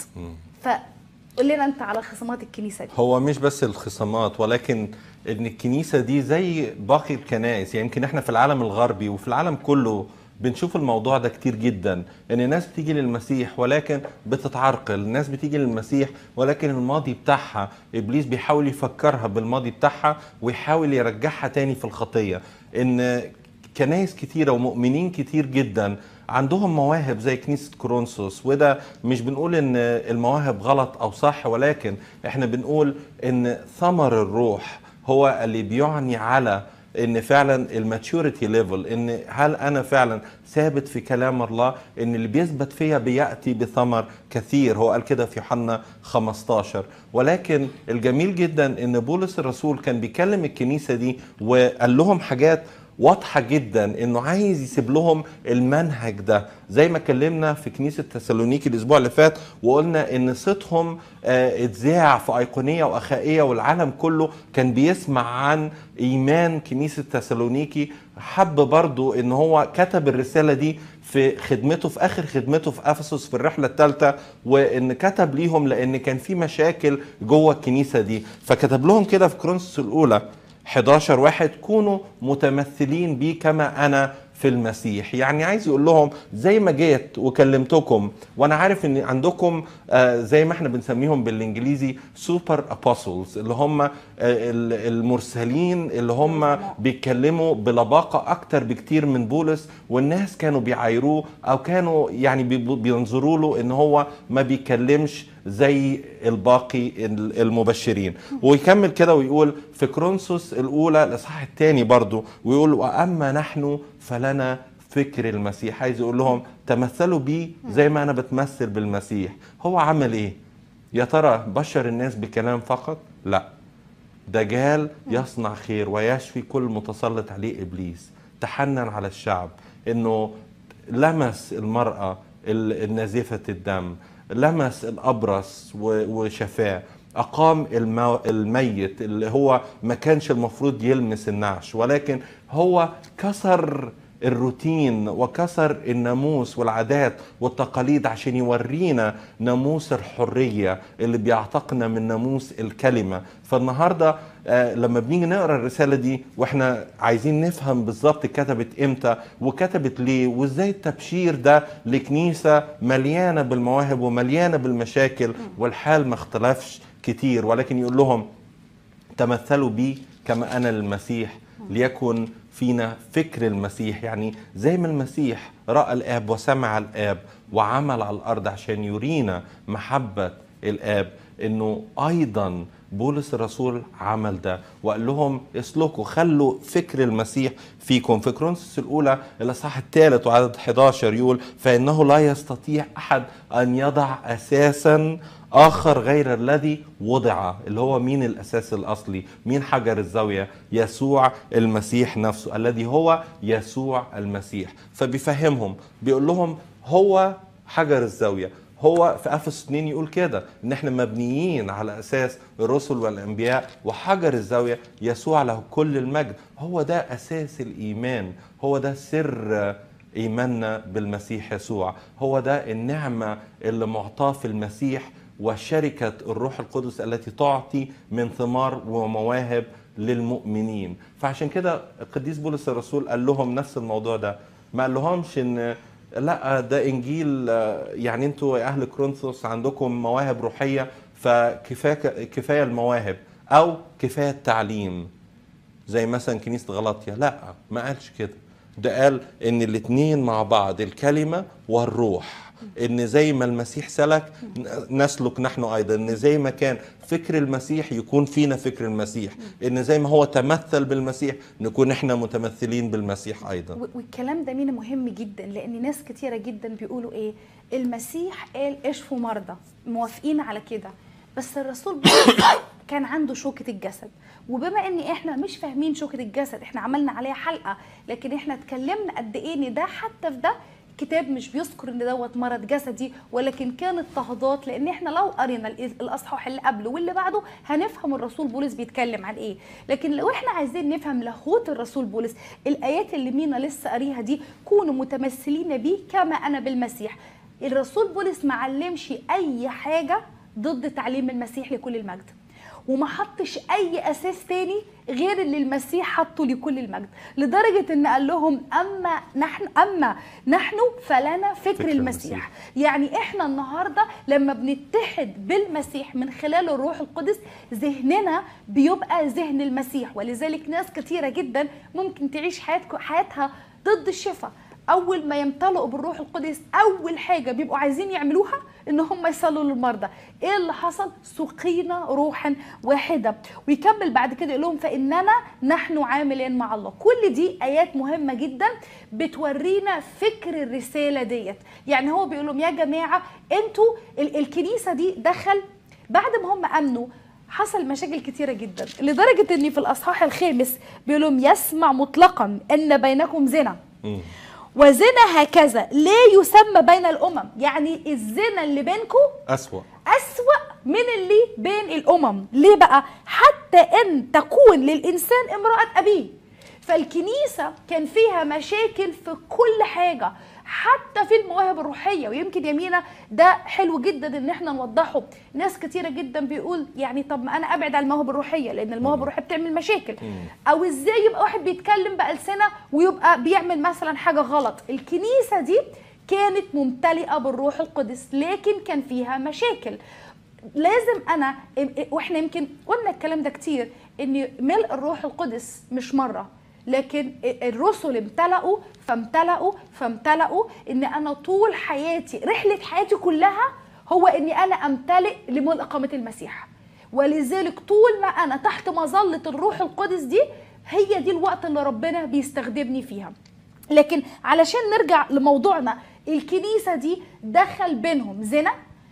فقول لنا انت على خصامات الكنيسه دي هو مش بس الخصامات ولكن ان الكنيسه دي زي باقي الكنائس يعني يمكن احنا في العالم الغربي وفي العالم كله بنشوف الموضوع ده كتير جدا ان الناس بتيجي للمسيح ولكن بتتعرقل الناس بتيجي للمسيح ولكن الماضي بتاعها ابليس بيحاول يفكرها بالماضي بتاعها ويحاول يرجعها تاني في الخطيه ان كنايس كتيره ومؤمنين كتير جدا عندهم مواهب زي كنيسه كورنثوس وده مش بنقول ان المواهب غلط او صح ولكن احنا بنقول ان ثمر الروح هو اللي بيعني على ان فعلا الماتيوريتي ليفل ان هل انا فعلا ثابت في كلام الله ان اللي بيثبت فيا بياتي بثمر كثير هو قال كده في يوحنا 15 ولكن الجميل جدا ان بولس الرسول كان بيكلم الكنيسه دي وقال لهم حاجات واضحة جدا انه عايز يسيب لهم المنهج ده زي ما اتكلمنا في كنيسة تسالونيكي الاسبوع اللي فات وقلنا ان صوتهم آه، اتذاع في ايقونية واخائية والعالم كله كان بيسمع عن ايمان كنيسة تسالونيكي حب برضو ان هو كتب الرسالة دي في خدمته في اخر خدمته في افسس في الرحله الثالثه وان كتب ليهم لان كان في مشاكل جوه الكنيسه دي فكتب لهم كده في كورنثوس الاولى 11 واحد كونوا متمثلين بي كما انا في المسيح يعني عايز يقول لهم زي ما جيت وكلمتكم وانا عارف ان عندكم آه، زي ما احنا بنسميهم بالانجليزي سوبر ابوستلز اللي هم آه، ال- المرسلين اللي هم بيتكلموا بلباقه اكتر بكتير من بولس والناس كانوا بيعايروه او كانوا يعني بي- بينظروا له ان هو ما بيكلمش زي الباقي ال- المبشرين ويكمل كده ويقول في كرونسوس الاولى الاصحاح الثاني برضو ويقول واما نحن فلنا فكر المسيح عايز يقول لهم تمثلوا بي زي ما انا بتمثل بالمسيح هو عمل ايه يا ترى بشر الناس بكلام فقط لا ده جال يصنع خير ويشفي كل متسلط عليه ابليس تحنن على الشعب انه لمس المراه ال- النازفه الدم لمس الابرص و- وشفاه اقام المو... الميت اللي هو ما كانش المفروض يلمس النعش ولكن هو كسر الروتين وكسر الناموس والعادات والتقاليد عشان يورينا ناموس الحرية اللي بيعتقنا من ناموس الكلمة فالنهاردة آه، لما بنيجي نقرا الرسالة دي واحنا عايزين نفهم بالظبط كتبت امتى وكتبت ليه وازاي التبشير ده لكنيسة مليانة بالمواهب ومليانة بالمشاكل والحال ما اختلفش كتير ولكن يقول لهم تمثلوا بي كما انا المسيح ليكن فينا فكر المسيح يعني زي ما المسيح راى الاب وسمع الاب وعمل على الارض عشان يرينا محبه الاب انه ايضا بولس الرسول عمل ده وقال لهم اسلكوا خلوا فكر المسيح فيكم في كرونسوس الاولى الاصحاح الثالث وعدد 11 يقول فانه لا يستطيع احد ان يضع اساسا اخر غير الذي وضع اللي هو مين الاساس الاصلي مين حجر الزاويه يسوع المسيح نفسه الذي هو يسوع المسيح فبيفهمهم بيقول لهم هو حجر الزاويه هو في افسس 2 يقول كده ان احنا مبنيين على اساس الرسل والانبياء وحجر الزاويه يسوع له كل المجد هو ده اساس الايمان هو ده سر ايماننا بالمسيح يسوع هو ده النعمه اللي معطاه في المسيح وشركه الروح القدس التي تعطي من ثمار ومواهب للمؤمنين فعشان كده القديس بولس الرسول قال لهم نفس الموضوع ده ما قال لهمش ان لا ده انجيل آه، يعني انتوا يا اهل كورنثوس عندكم مواهب روحيه فكفايه كفايه المواهب او كفايه التعليم زي مثلا كنيسه غلطيا لا ما قالش كده ده قال ان الاتنين مع بعض الكلمه والروح ان زي ما المسيح سلك نسلك نحن ايضا ان زي ما كان فكر المسيح يكون فينا فكر المسيح ان زي ما هو تمثل بالمسيح نكون احنا متمثلين بالمسيح ايضا و- والكلام ده مين مهم جدا لان ناس كتيره جدا بيقولوا ايه المسيح قال اشفوا مرضى موافقين على كده بس الرسول بولس كان عنده شوكة الجسد وبما ان احنا مش فاهمين شوكة الجسد احنا عملنا عليها حلقة لكن احنا اتكلمنا قد ايه ان ده حتى في ده كتاب مش بيذكر ان دوت مرض جسدي ولكن كان اضطهادات لان احنا لو قرينا الإز- الاصحاح اللي قبله واللي بعده هنفهم الرسول بولس بيتكلم عن ايه لكن لو احنا عايزين نفهم لاهوت الرسول بولس الايات اللي مينا لسه قاريها دي كونوا متمثلين بيه كما انا بالمسيح الرسول بولس ما علمش اي حاجه ضد تعليم المسيح لكل المجد وما حطش اي اساس تاني غير اللي المسيح حطه لكل المجد لدرجه ان قال لهم اما نحن اما نحن فلنا فكر, فكر المسيح. المسيح. يعني احنا النهارده لما بنتحد بالمسيح من خلال الروح القدس ذهننا بيبقى ذهن المسيح ولذلك ناس كتيره جدا ممكن تعيش حياتك حياتها ضد الشفاء اول ما يمتلئوا بالروح القدس اول حاجه بيبقوا عايزين يعملوها ان هم يصلوا للمرضى ايه اللي حصل سقينا روحا واحده ويكمل بعد كده يقول لهم فاننا نحن عاملين مع الله كل دي ايات مهمه جدا بتورينا فكر الرساله ديت يعني هو بيقول لهم يا جماعه انتوا ال- الكنيسه دي دخل بعد ما هم امنوا حصل مشاكل كتيرة جدا لدرجة ان في الاصحاح الخامس بيقول لهم يسمع مطلقا ان بينكم زنا مم. وزنا هكذا لا يسمى بين الامم يعني الزنا اللي بينكم أسوأ أسوأ من اللي بين الأمم ليه بقى؟ حتى أن تكون للإنسان امرأة أبيه فالكنيسة كان فيها مشاكل في كل حاجة حتى في المواهب الروحية ويمكن يمينة ده حلو جدا ان احنا نوضحه ناس كتيرة جدا بيقول يعني طب ما انا ابعد عن المواهب الروحية لان المواهب الروحية بتعمل مشاكل او ازاي يبقى واحد بيتكلم بألسنة ويبقى بيعمل مثلا حاجة غلط الكنيسة دي كانت ممتلئه بالروح القدس لكن كان فيها مشاكل لازم انا واحنا يمكن قلنا الكلام ده كتير ان ملء الروح القدس مش مره لكن الرسل امتلأوا فامتلأوا فامتلأوا ان انا طول حياتي رحله حياتي كلها هو اني انا امتلئ لملء اقامه المسيح ولذلك طول ما انا تحت مظله الروح القدس دي هي دي الوقت اللي ربنا بيستخدمني فيها لكن علشان نرجع لموضوعنا الكنيسة دي دخل بينهم زنا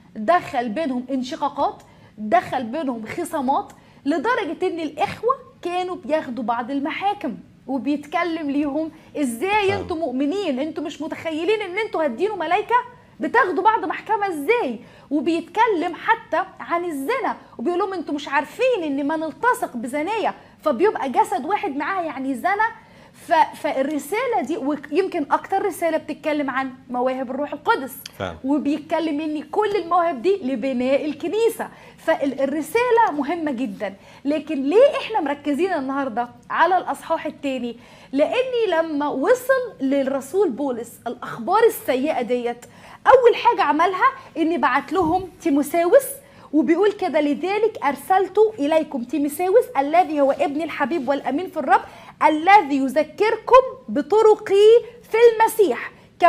دخل بينهم انشقاقات دخل بينهم خصامات لدرجة ان الاخوة كانوا بياخدوا بعض المحاكم وبيتكلم ليهم ازاي فعلا. انتوا مؤمنين انتوا مش متخيلين ان انتوا هتدينوا ملايكة بتاخدوا بعض محكمة ازاي وبيتكلم حتى عن الزنا وبيقول لهم انتوا مش عارفين ان من التصق بزانية فبيبقى جسد واحد معاها يعني زنا ف- فالرسالة دي ويمكن أكتر رسالة بتتكلم عن مواهب الروح القدس فعلا. وبيتكلم ان كل المواهب دي لبناء الكنيسة فالرسالة مهمة جدا لكن ليه احنا مركزين النهاردة على الأصحاح التاني لأني لما وصل للرسول بولس الأخبار السيئة ديت أول حاجة عملها إني بعت لهم تيموساوس وبيقول كده لذلك أرسلت إليكم تيموساوس الذي هو ابني الحبيب والأمين في الرب الذي يذكركم بطرقي في المسيح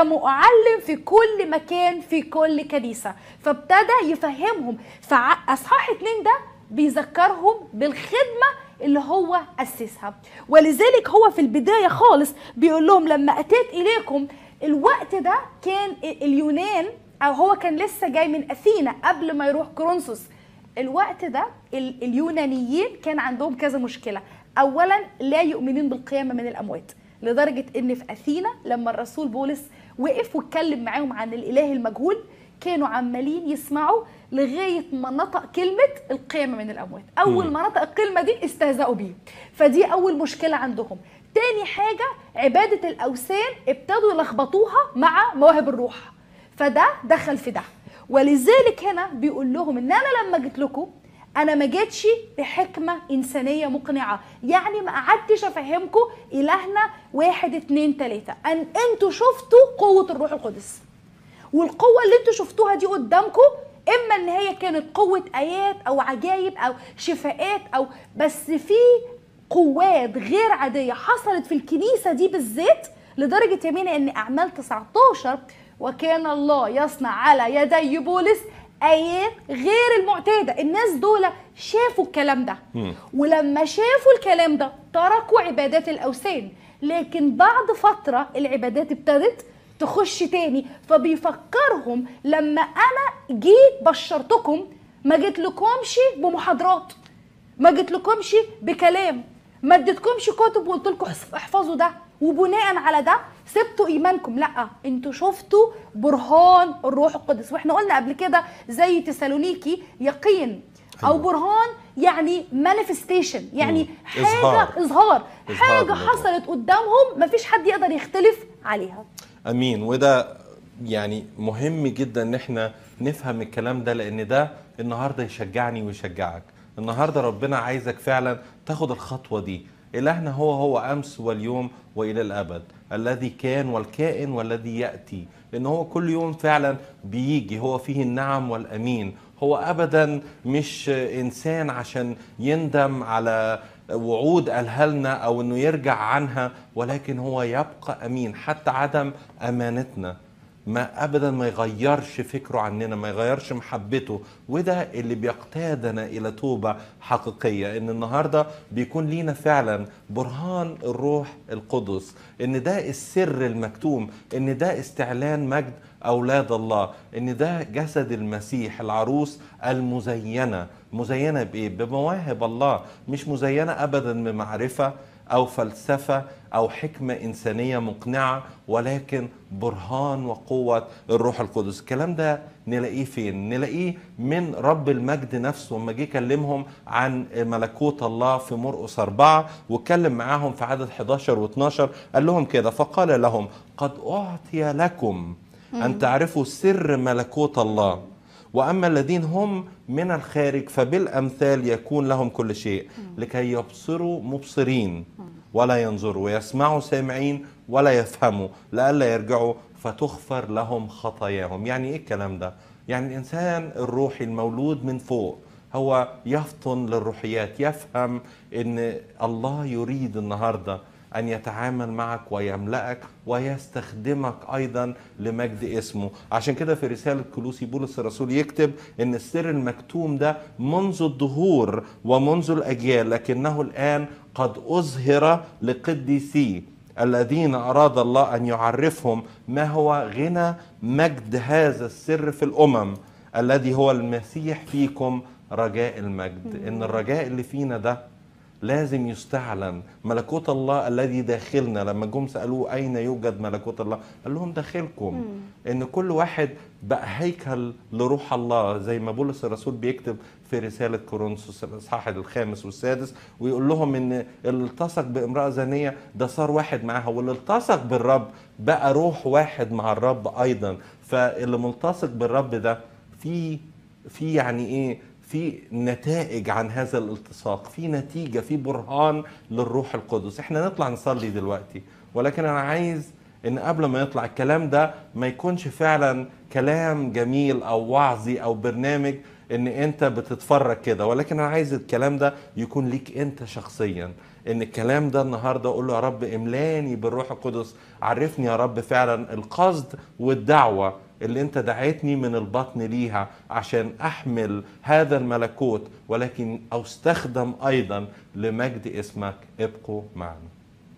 كمعلم في كل مكان في كل كنيسة فابتدى يفهمهم فأصحاح اتنين ده بيذكرهم بالخدمة اللي هو أسسها ولذلك هو في البداية خالص بيقول لهم لما أتيت إليكم الوقت ده كان اليونان أو هو كان لسه جاي من أثينا قبل ما يروح كورنثوس الوقت ده ال- اليونانيين كان عندهم كذا مشكلة أولا لا يؤمنون بالقيامة من الأموات لدرجة إن في أثينا لما الرسول بولس وقف واتكلم معاهم عن الإله المجهول كانوا عمالين يسمعوا لغاية ما نطق كلمة القيامة من الأموات أول ما نطق الكلمة دي استهزأوا بيه فدي أول مشكلة عندهم تاني حاجة عبادة الأوثان ابتدوا يلخبطوها مع مواهب الروح فده دخل في ده ولذلك هنا بيقول لهم ان انا لما جيت لكم انا ما جيتش بحكمه انسانيه مقنعه يعني ما قعدتش افهمكم الهنا واحد اتنين تلاته ان انتوا شفتوا قوه الروح القدس والقوه اللي انتوا شفتوها دي قدامكم اما ان هي كانت قوه ايات او عجائب او شفاءات او بس في قوات غير عاديه حصلت في الكنيسه دي بالذات لدرجه يمين ان اعمال 19 وكان الله يصنع على يدي بولس ايات غير المعتاده الناس دول شافوا الكلام ده ولما شافوا الكلام ده تركوا عبادات الاوثان لكن بعد فتره العبادات ابتدت تخش تاني فبيفكرهم لما انا جيت بشرتكم ما جيت لكمش بمحاضرات ما جيت لكمش بكلام ما اديتكمش كتب وقلت لكم احفظوا ده وبناء على ده سبتوا ايمانكم لا انتوا شفتوا برهان الروح القدس واحنا قلنا قبل كده زي تسالونيكي يقين او أيوة. برهان يعني مانيفستيشن يعني مم. حاجه إظهار. اظهار إظهار حاجه للروح. حصلت قدامهم مفيش حد يقدر يختلف عليها امين وده يعني مهم جدا ان احنا نفهم الكلام ده لان ده النهارده يشجعني ويشجعك النهارده ربنا عايزك فعلا تاخد الخطوه دي الهنا هو هو امس واليوم والى الابد الذي كان والكائن والذي ياتي لان هو كل يوم فعلا بيجي هو فيه النعم والامين هو ابدا مش انسان عشان يندم على وعود قالها لنا او انه يرجع عنها ولكن هو يبقى امين حتى عدم امانتنا ما ابدا ما يغيرش فكره عننا ما يغيرش محبته وده اللي بيقتادنا الى توبه حقيقيه ان النهارده بيكون لينا فعلا برهان الروح القدس ان ده السر المكتوم ان ده استعلان مجد اولاد الله ان ده جسد المسيح العروس المزينه مزينه بايه بمواهب الله مش مزينه ابدا بمعرفه او فلسفه او حكمه انسانيه مقنعه ولكن برهان وقوه الروح القدس الكلام ده نلاقيه فين نلاقيه من رب المجد نفسه لما جه كلمهم عن ملكوت الله في مرقس أربعة واتكلم معاهم في عدد 11 و12 قال لهم كده فقال لهم قد أعطي لكم أن تعرفوا سر ملكوت الله واما الذين هم من الخارج فبالامثال يكون لهم كل شيء لكي يبصروا مبصرين ولا ينظروا ويسمعوا سامعين ولا يفهموا لئلا يرجعوا فتغفر لهم خطاياهم يعني ايه الكلام ده يعني الانسان الروحي المولود من فوق هو يفطن للروحيات يفهم ان الله يريد النهارده أن يتعامل معك ويملأك ويستخدمك أيضا لمجد اسمه عشان كده في رسالة كلوسي بولس الرسول يكتب أن السر المكتوم ده منذ الدهور ومنذ الأجيال لكنه الآن قد أظهر لقديسيه الذين أراد الله أن يعرفهم ما هو غنى مجد هذا السر في الأمم الذي هو المسيح فيكم رجاء المجد إن الرجاء اللي فينا ده لازم يستعلن ملكوت الله الذي داخلنا لما جم سالوه اين يوجد ملكوت الله قال لهم داخلكم ان كل واحد بقى هيكل لروح الله زي ما بولس الرسول بيكتب في رساله كورنثوس الاصحاح الخامس والسادس ويقول لهم ان اللي التصق بامراه زانيه ده صار واحد معاها واللي التصق بالرب بقى روح واحد مع الرب ايضا فاللي ملتصق بالرب ده في في يعني ايه في نتائج عن هذا الالتصاق في نتيجة في برهان للروح القدس احنا نطلع نصلي دلوقتي ولكن انا عايز ان قبل ما يطلع الكلام ده ما يكونش فعلا كلام جميل او وعظي او برنامج ان انت بتتفرج كده ولكن انا عايز الكلام ده يكون ليك انت شخصيا ان الكلام ده النهارده اقول له يا رب املاني بالروح القدس عرفني يا رب فعلا القصد والدعوه اللي انت دعيتني من البطن ليها عشان احمل هذا الملكوت ولكن استخدم ايضا لمجد اسمك ابقوا معنا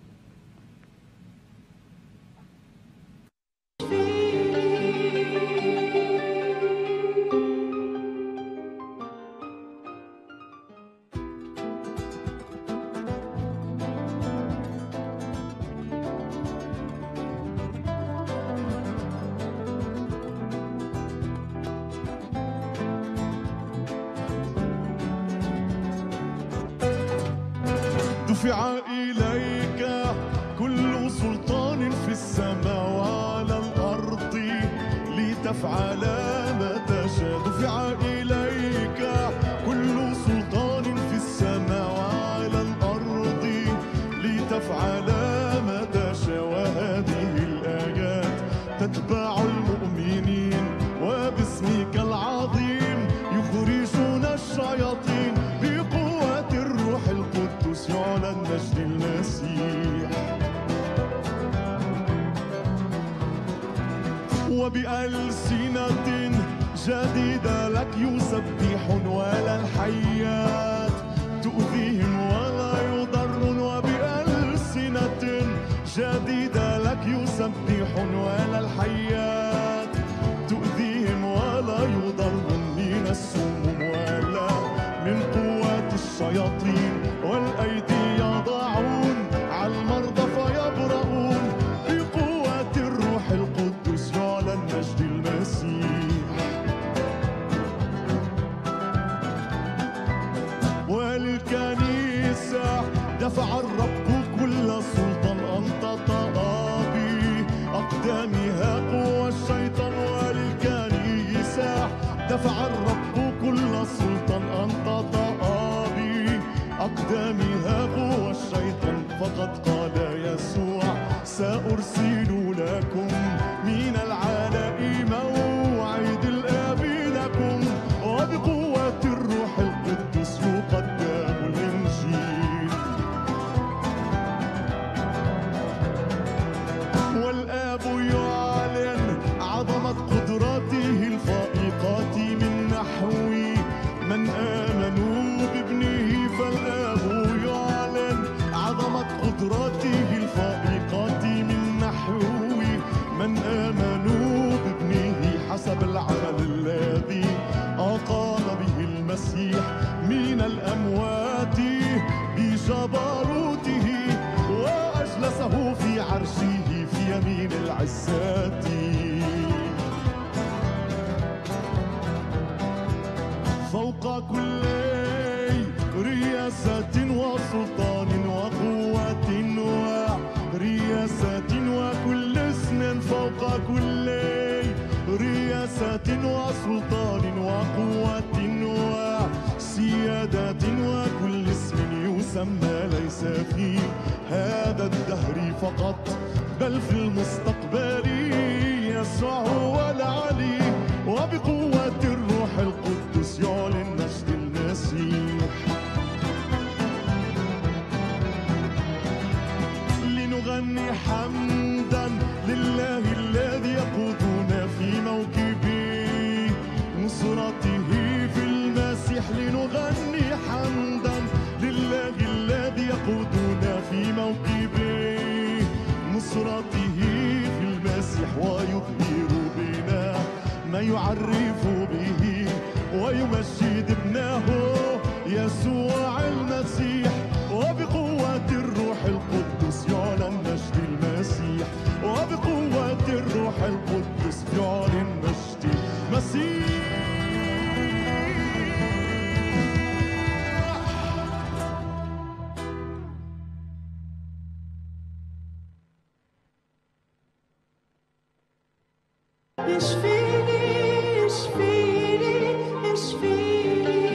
دفع إليك كل سلطان في السماء وعلى الأرض لتفعل ما تشاء دفع إليك كل سلطان في السماء وعلى الأرض لتفعل ما تشاء وهذه الآيات تتبع المؤمنين وباسمك العظيم يخرجون الشياطين بقوة الروح القدس يعلن مجد المسيح وبألسنة جديدة لك يسبحون ولا الحيات تؤذيهم ولا يضرون وبألسنة جديدة لك يسبحون ولا الحيات تؤذيهم ولا يضرون من السموم ولا من قوات الشياطين والأيدي يضعون على المرضى فيبرؤون رئاسات وسلطان وقوة وسيادات وكل اسم يسمى ليس في هذا الدهر فقط بل في المستقبل يسوع هو العلي وبقوة الروح القدس يعلن مجد المسيح لنغني حمدا لله الذي يقودنا في موكب نصرته في المسيح لنغني حمدا لله الذي يقودنا في موكب نصرته في المسيح ويظهر بنا ما يعرف به ويمجد ابنه يسوع المسيح وبقوة الروح القدس يعلن مجد المسيح وبقوة الروح القدس يعلن مجد المسيح اشفيني اشفيني اشفيني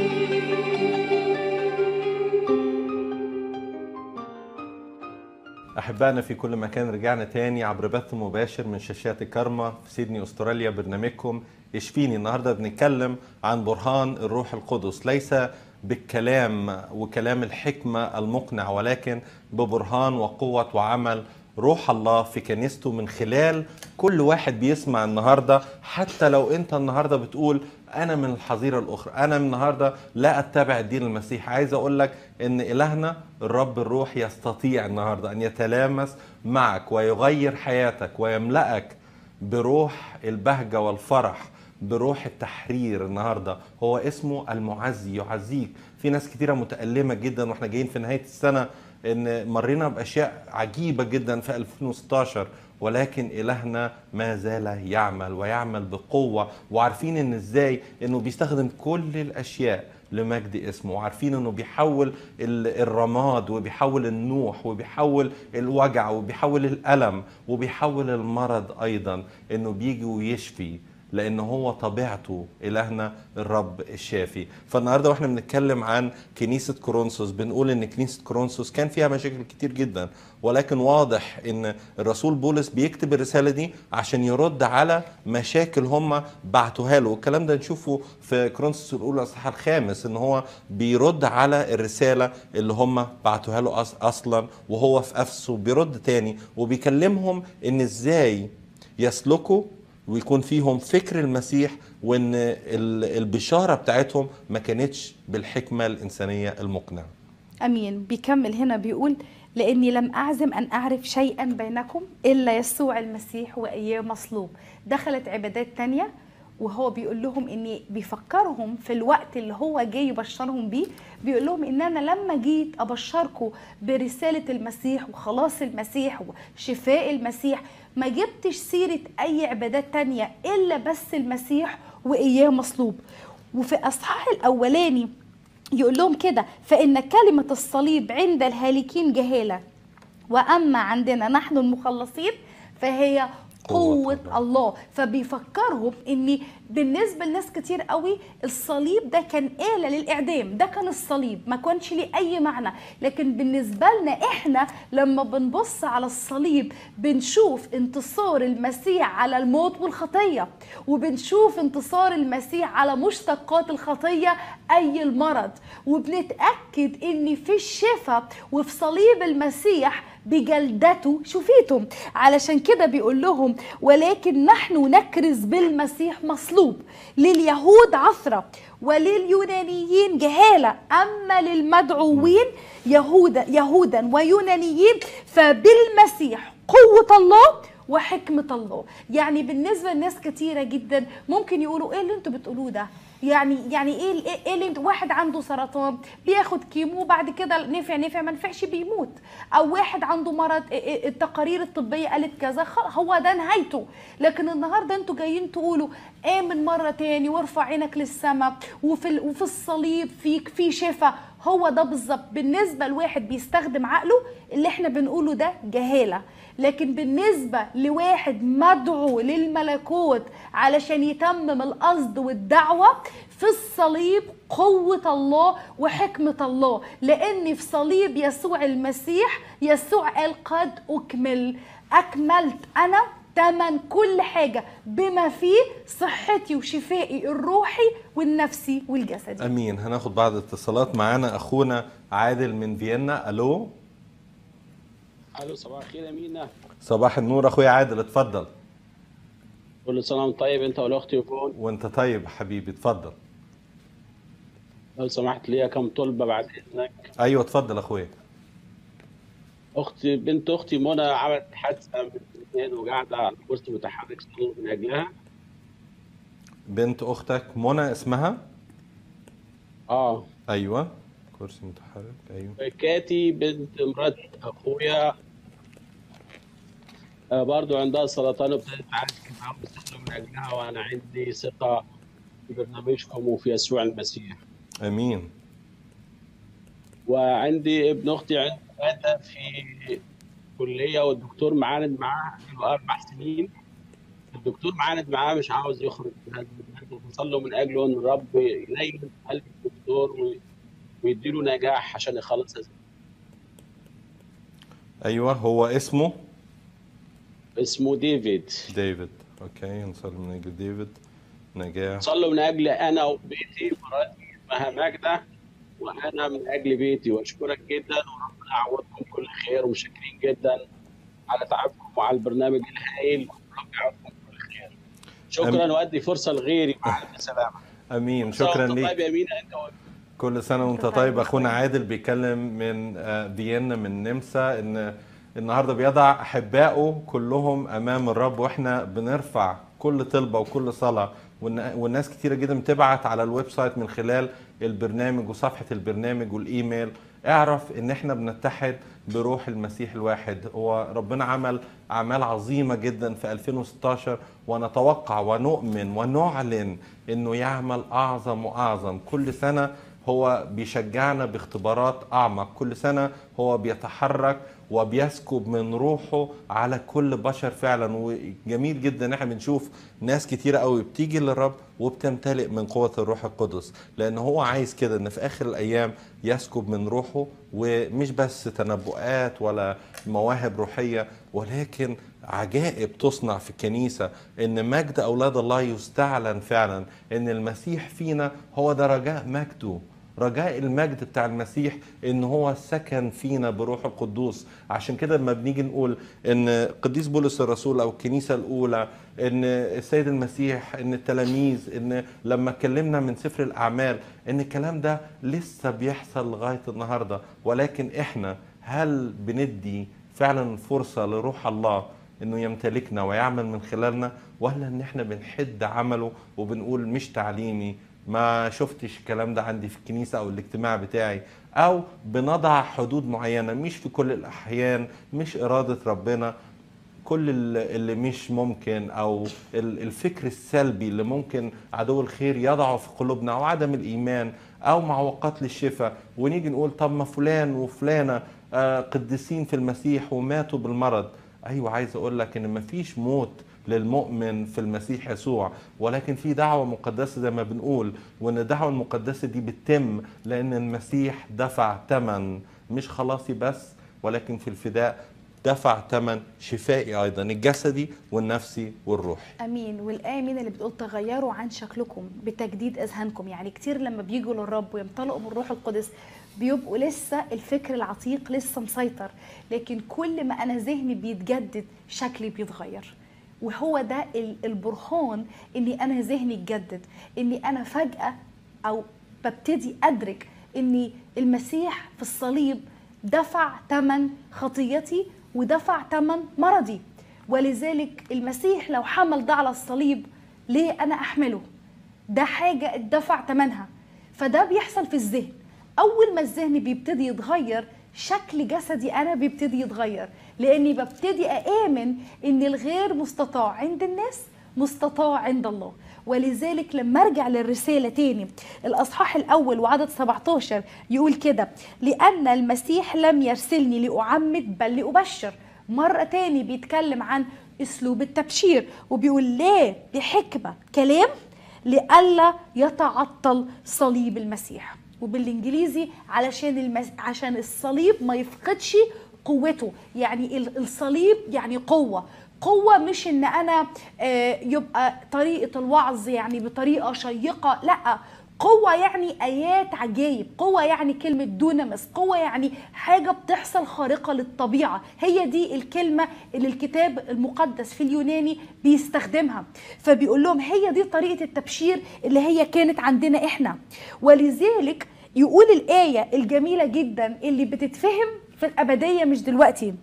أحبائنا في كل مكان رجعنا تاني عبر بث مباشر من شاشات الكرمة في سيدني أستراليا برنامجكم اشفيني النهاردة بنتكلم عن برهان الروح القدس ليس بالكلام وكلام الحكمة المقنع ولكن ببرهان وقوة وعمل روح الله في كنيسته من خلال كل واحد بيسمع النهاردة حتى لو انت النهاردة بتقول انا من الحظيرة الاخرى انا من النهاردة لا اتبع الدين المسيحي عايز اقول لك ان الهنا الرب الروح يستطيع النهاردة ان يتلامس معك ويغير حياتك ويملأك بروح البهجة والفرح بروح التحرير النهارده هو اسمه المعزي يعزيك في ناس كتيره متألمه جدا واحنا جايين في نهايه السنه ان مرينا باشياء عجيبه جدا في 2016 ولكن الهنا ما زال يعمل ويعمل بقوه وعارفين ان ازاي انه بيستخدم كل الاشياء لمجد اسمه وعارفين انه بيحول ال- الرماد وبيحول النوح وبيحول الوجع وبيحول الالم وبيحول المرض ايضا انه بيجي ويشفي لان هو طبيعته الهنا الرب الشافي فالنهارده واحنا بنتكلم عن كنيسه كورنثوس بنقول ان كنيسه كورنثوس كان فيها مشاكل كتير جدا ولكن واضح ان الرسول بولس بيكتب الرساله دي عشان يرد على مشاكل هم بعتوها له والكلام ده نشوفه في كورنثوس الاولى الاصحاح الخامس ان هو بيرد على الرساله اللي هم بعتوها له أص- اصلا وهو في افسه بيرد تاني وبيكلمهم ان ازاي يسلكوا ويكون فيهم فكر المسيح وان ال- البشاره بتاعتهم ما كانتش بالحكمه الانسانيه المقنعه امين بيكمل هنا بيقول لاني لم اعزم ان اعرف شيئا بينكم الا يسوع المسيح واياه مصلوب دخلت عبادات تانية وهو بيقول لهم ان بيفكرهم في الوقت اللي هو جاي يبشرهم بيه بيقول لهم ان انا لما جيت ابشركم برساله المسيح وخلاص المسيح وشفاء المسيح ما جبتش سيره اي عبادات تانية الا بس المسيح واياه مصلوب وفي اصحاح الاولاني يقول لهم كده فإن كلمة الصليب عند الهالكين جهالة وأما عندنا نحن المخلصين فهي قوة قوة الله فبيفكرهم ان بالنسبة لناس كتير قوي الصليب ده كان آلة للإعدام ده كان الصليب ما كانش ليه أي معنى لكن بالنسبة لنا إحنا لما بنبص على الصليب بنشوف انتصار المسيح على الموت والخطية وبنشوف انتصار المسيح على مشتقات الخطية أي المرض وبنتأكد ان في الشفاء وفي صليب المسيح بجلدته شفيتم علشان كده بيقول لهم ولكن نحن نكرز بالمسيح مصلوب لليهود عثرة ولليونانيين جهالة أما للمدعوين يهودا يهودا ويونانيين فبالمسيح قوة الله وحكمة الله يعني بالنسبة لناس كتيرة جدا ممكن يقولوا ايه اللي انتوا بتقولوه ده يعني يعني ايه ال- ايه اللي انت واحد عنده سرطان بياخد كيمو بعد كده نفع نفع ما نفعش بيموت او واحد عنده مرض ا- ا- التقارير الطبيه قالت كذا خ- هو ده نهايته لكن النهارده انتوا جايين تقولوا امن مره تاني وارفع عينك للسماء وفي ال- وفي الصليب فيك في شفاء هو ده بالظبط بالنسبه لواحد بيستخدم عقله اللي احنا بنقوله ده جهاله لكن بالنسبة لواحد مدعو للملكوت علشان يتمم القصد والدعوة في الصليب قوة الله وحكمة الله لأن في صليب يسوع المسيح يسوع قال قد أكمل أكملت أنا تمن كل حاجة بما فيه صحتي وشفائي الروحي والنفسي والجسدي امين هناخد بعض الاتصالات معانا اخونا عادل من فيينا الو الو صباح الخير يا مينا صباح النور اخويا عادل اتفضل كل سنه وانت طيب انت والاخت يكون وانت طيب حبيبي اتفضل لو سمحت ليا كم طلبه بعد اذنك ايوه اتفضل اخويا اختي بنت اختي منى عملت حادثه من اثنين وقاعده على كرسي متحرك صلوا من اجلها بنت اختك منى اسمها اه ايوه كرسي متحرك ايوه كاتي بنت مرات اخويا آه برضو عندها سرطان وابتدت تعالج معاهم بتصلوا من اجلها وانا عندي ثقه في برنامجكم وفي يسوع المسيح امين وعندي ابن اختي عنده ماده في كليه والدكتور معاند معاه له اربع سنين الدكتور معاند معاه مش عاوز يخرج من هذا الماده بنصلي من اجله ان الرب يلين قلب الدكتور وي- ويديله نجاح عشان يخلص هذا ايوه هو اسمه اسمه ديفيد ديفيد اوكي نصلي من اجل ديفيد نجاح صلوا من اجل انا وبيتي مراتي اسمها ماجده وانا من اجل بيتي واشكرك جدا وربنا يعوضكم كل خير ومشكرين جدا على تعبكم وعلى البرنامج الهائل وربنا يعوضكم كل خير شكرا وادي فرصه لغيري مع الف سلامه امين كل سنة شكرا وأنت ليك طيب يا مينا انت و- كل سنه وانت طيب طيب يا اخونا أخويا. عادل بيتكلم من آه، فيينا من النمسا ان النهارده بيضع احبائه كلهم امام الرب واحنا بنرفع كل طلبه وكل صلاه والن- والناس كتيره جدا بتبعت على الويب سايت من خلال البرنامج وصفحه البرنامج والايميل اعرف ان احنا بنتحد بروح المسيح الواحد هو ربنا عمل اعمال عظيمه جدا في 2016 ونتوقع ونؤمن ونعلن انه يعمل اعظم واعظم كل سنه هو بيشجعنا باختبارات اعمق كل سنه هو بيتحرك وبيسكب من روحه على كل بشر فعلا وجميل جدا ان احنا بنشوف ناس كتيره قوي بتيجي للرب وبتمتلئ من قوه الروح القدس لان هو عايز كده ان في اخر الايام يسكب من روحه ومش بس تنبؤات ولا مواهب روحيه ولكن عجائب تصنع في الكنيسة إن مجد أولاد الله يستعلن فعلا إن المسيح فينا هو ده رجاء مجده رجاء المجد بتاع المسيح ان هو سكن فينا بروح القدوس عشان كده لما بنيجي نقول ان قديس بولس الرسول او الكنيسه الاولى ان السيد المسيح ان التلاميذ ان لما اتكلمنا من سفر الاعمال ان الكلام ده لسه بيحصل لغايه النهارده ولكن احنا هل بندي فعلا فرصه لروح الله انه يمتلكنا ويعمل من خلالنا ولا ان احنا بنحد عمله وبنقول مش تعليمي ما شفتش الكلام ده عندي في الكنيسه او الاجتماع بتاعي او بنضع حدود معينه مش في كل الاحيان مش اراده ربنا كل ال- اللي مش ممكن او ال- الفكر السلبي اللي ممكن عدو الخير يضعه في قلوبنا او عدم الايمان او معوقات للشفاء ونيجي نقول طب ما فلان وفلانه آه، قديسين في المسيح وماتوا بالمرض ايوه عايز اقول لك ان مفيش موت للمؤمن في المسيح يسوع ولكن في دعوة مقدسة زي ما بنقول وان الدعوة المقدسة دي بتتم لان المسيح دفع ثمن مش خلاصي بس ولكن في الفداء دفع ثمن شفائي ايضا الجسدي والنفسي والروحي امين والايه مين اللي بتقول تغيروا عن شكلكم بتجديد اذهانكم يعني كتير لما بيجوا للرب ويمتلئوا من الروح القدس بيبقوا لسه الفكر العتيق لسه مسيطر لكن كل ما انا ذهني بيتجدد شكلي بيتغير وهو ده ال- البرهان اني انا ذهني اتجدد اني انا فجاه او ببتدي ادرك اني المسيح في الصليب دفع ثمن خطيتي ودفع ثمن مرضي ولذلك المسيح لو حمل ده على الصليب ليه انا احمله ده حاجه اتدفع ثمنها فده بيحصل في الذهن اول ما الذهن بيبتدي يتغير شكل جسدي انا بيبتدي يتغير لاني ببتدي اامن ان الغير مستطاع عند الناس مستطاع عند الله ولذلك لما ارجع للرساله تاني الاصحاح الاول وعدد 17 يقول كده لان المسيح لم يرسلني لاعمد بل لابشر مرة تاني بيتكلم عن أسلوب التبشير وبيقول لا بحكمة كلام لئلا يتعطل صليب المسيح وبالانجليزي علشان المس... عشان الصليب ما يفقدش قوته يعني ال- الصليب يعني قوه قوة مش ان انا آه، يبقى طريقة الوعظ يعني بطريقة شيقة لا قوة يعني آيات عجائب قوة يعني كلمة دونامس قوة يعني حاجة بتحصل خارقة للطبيعة هي دي الكلمة اللي الكتاب المقدس في اليوناني بيستخدمها فبيقول لهم هي دي طريقة التبشير اللي هي كانت عندنا احنا ولذلك يقول الآية الجميلة جدا اللي بتتفهم في الأبدية مش دلوقتي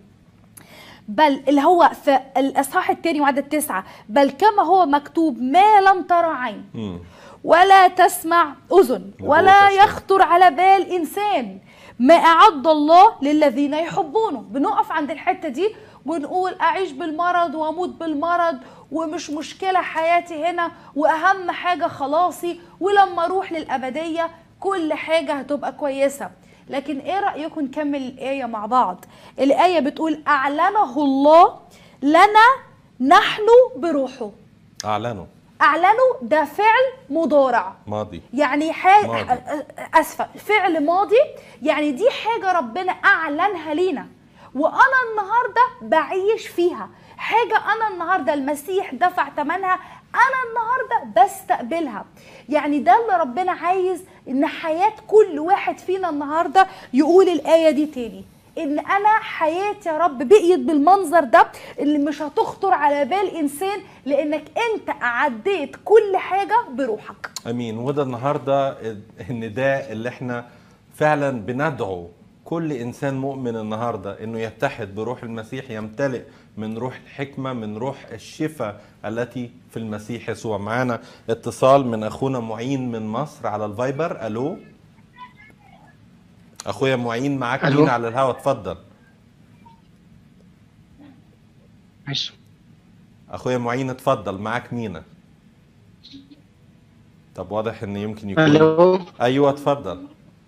بل اللي هو في الإصحاح الثاني وعدد تسعة بل كما هو مكتوب ما لم ترى عين مم. ولا تسمع أذن ولا تشتهي. يخطر على بال إنسان ما أعد الله للذين يحبونه بنقف عند الحتة دي ونقول أعيش بالمرض وأموت بالمرض ومش مشكلة حياتي هنا وأهم حاجة خلاصي ولما أروح للأبدية كل حاجة هتبقى كويسة لكن إيه رأيكم نكمل الآية مع بعض الآية بتقول أعلنه الله لنا نحن بروحه اعلنوا أعلنه ده فعل مضارع ماضي يعني حاجة ماضي. اسفه فعل ماضي يعني دي حاجه ربنا اعلنها لينا وانا النهارده بعيش فيها حاجه انا النهارده المسيح دفع ثمنها انا النهارده بستقبلها يعني ده اللي ربنا عايز ان حياه كل واحد فينا النهارده يقول الايه دي تاني ان انا حياتي يا رب بقيت بالمنظر ده اللي مش هتخطر على بال انسان لانك انت عديت كل حاجه بروحك امين وده النهارده النداء اللي احنا فعلا بندعو كل انسان مؤمن النهارده انه يتحد بروح المسيح يمتلئ من روح الحكمه من روح الشفاء التي في المسيح يسوع معانا اتصال من اخونا معين من مصر على الفايبر الو اخويا معين معاك ألو. مين على الهوا اتفضل ماشي اخويا معين اتفضل معاك مينا طب واضح ان يمكن يكون الو ايوه اتفضل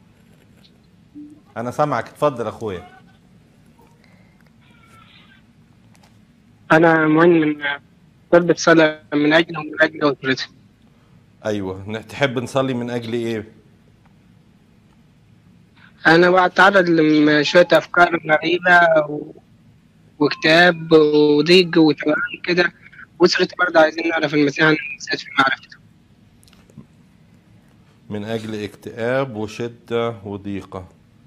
انا سامعك اتفضل اخويا انا معين من طلبة صلاة من اجل ومن اجل اسرتي ايوه ن- تحب نصلي من اجل ايه انا بتعرض لشوية افكار غريبة و... واكتئاب وضيق وتوهان كده واسرتي برضه عايزين نعرف المسيح عن المسيح في معرفته من اجل اكتئاب وشده وضيقه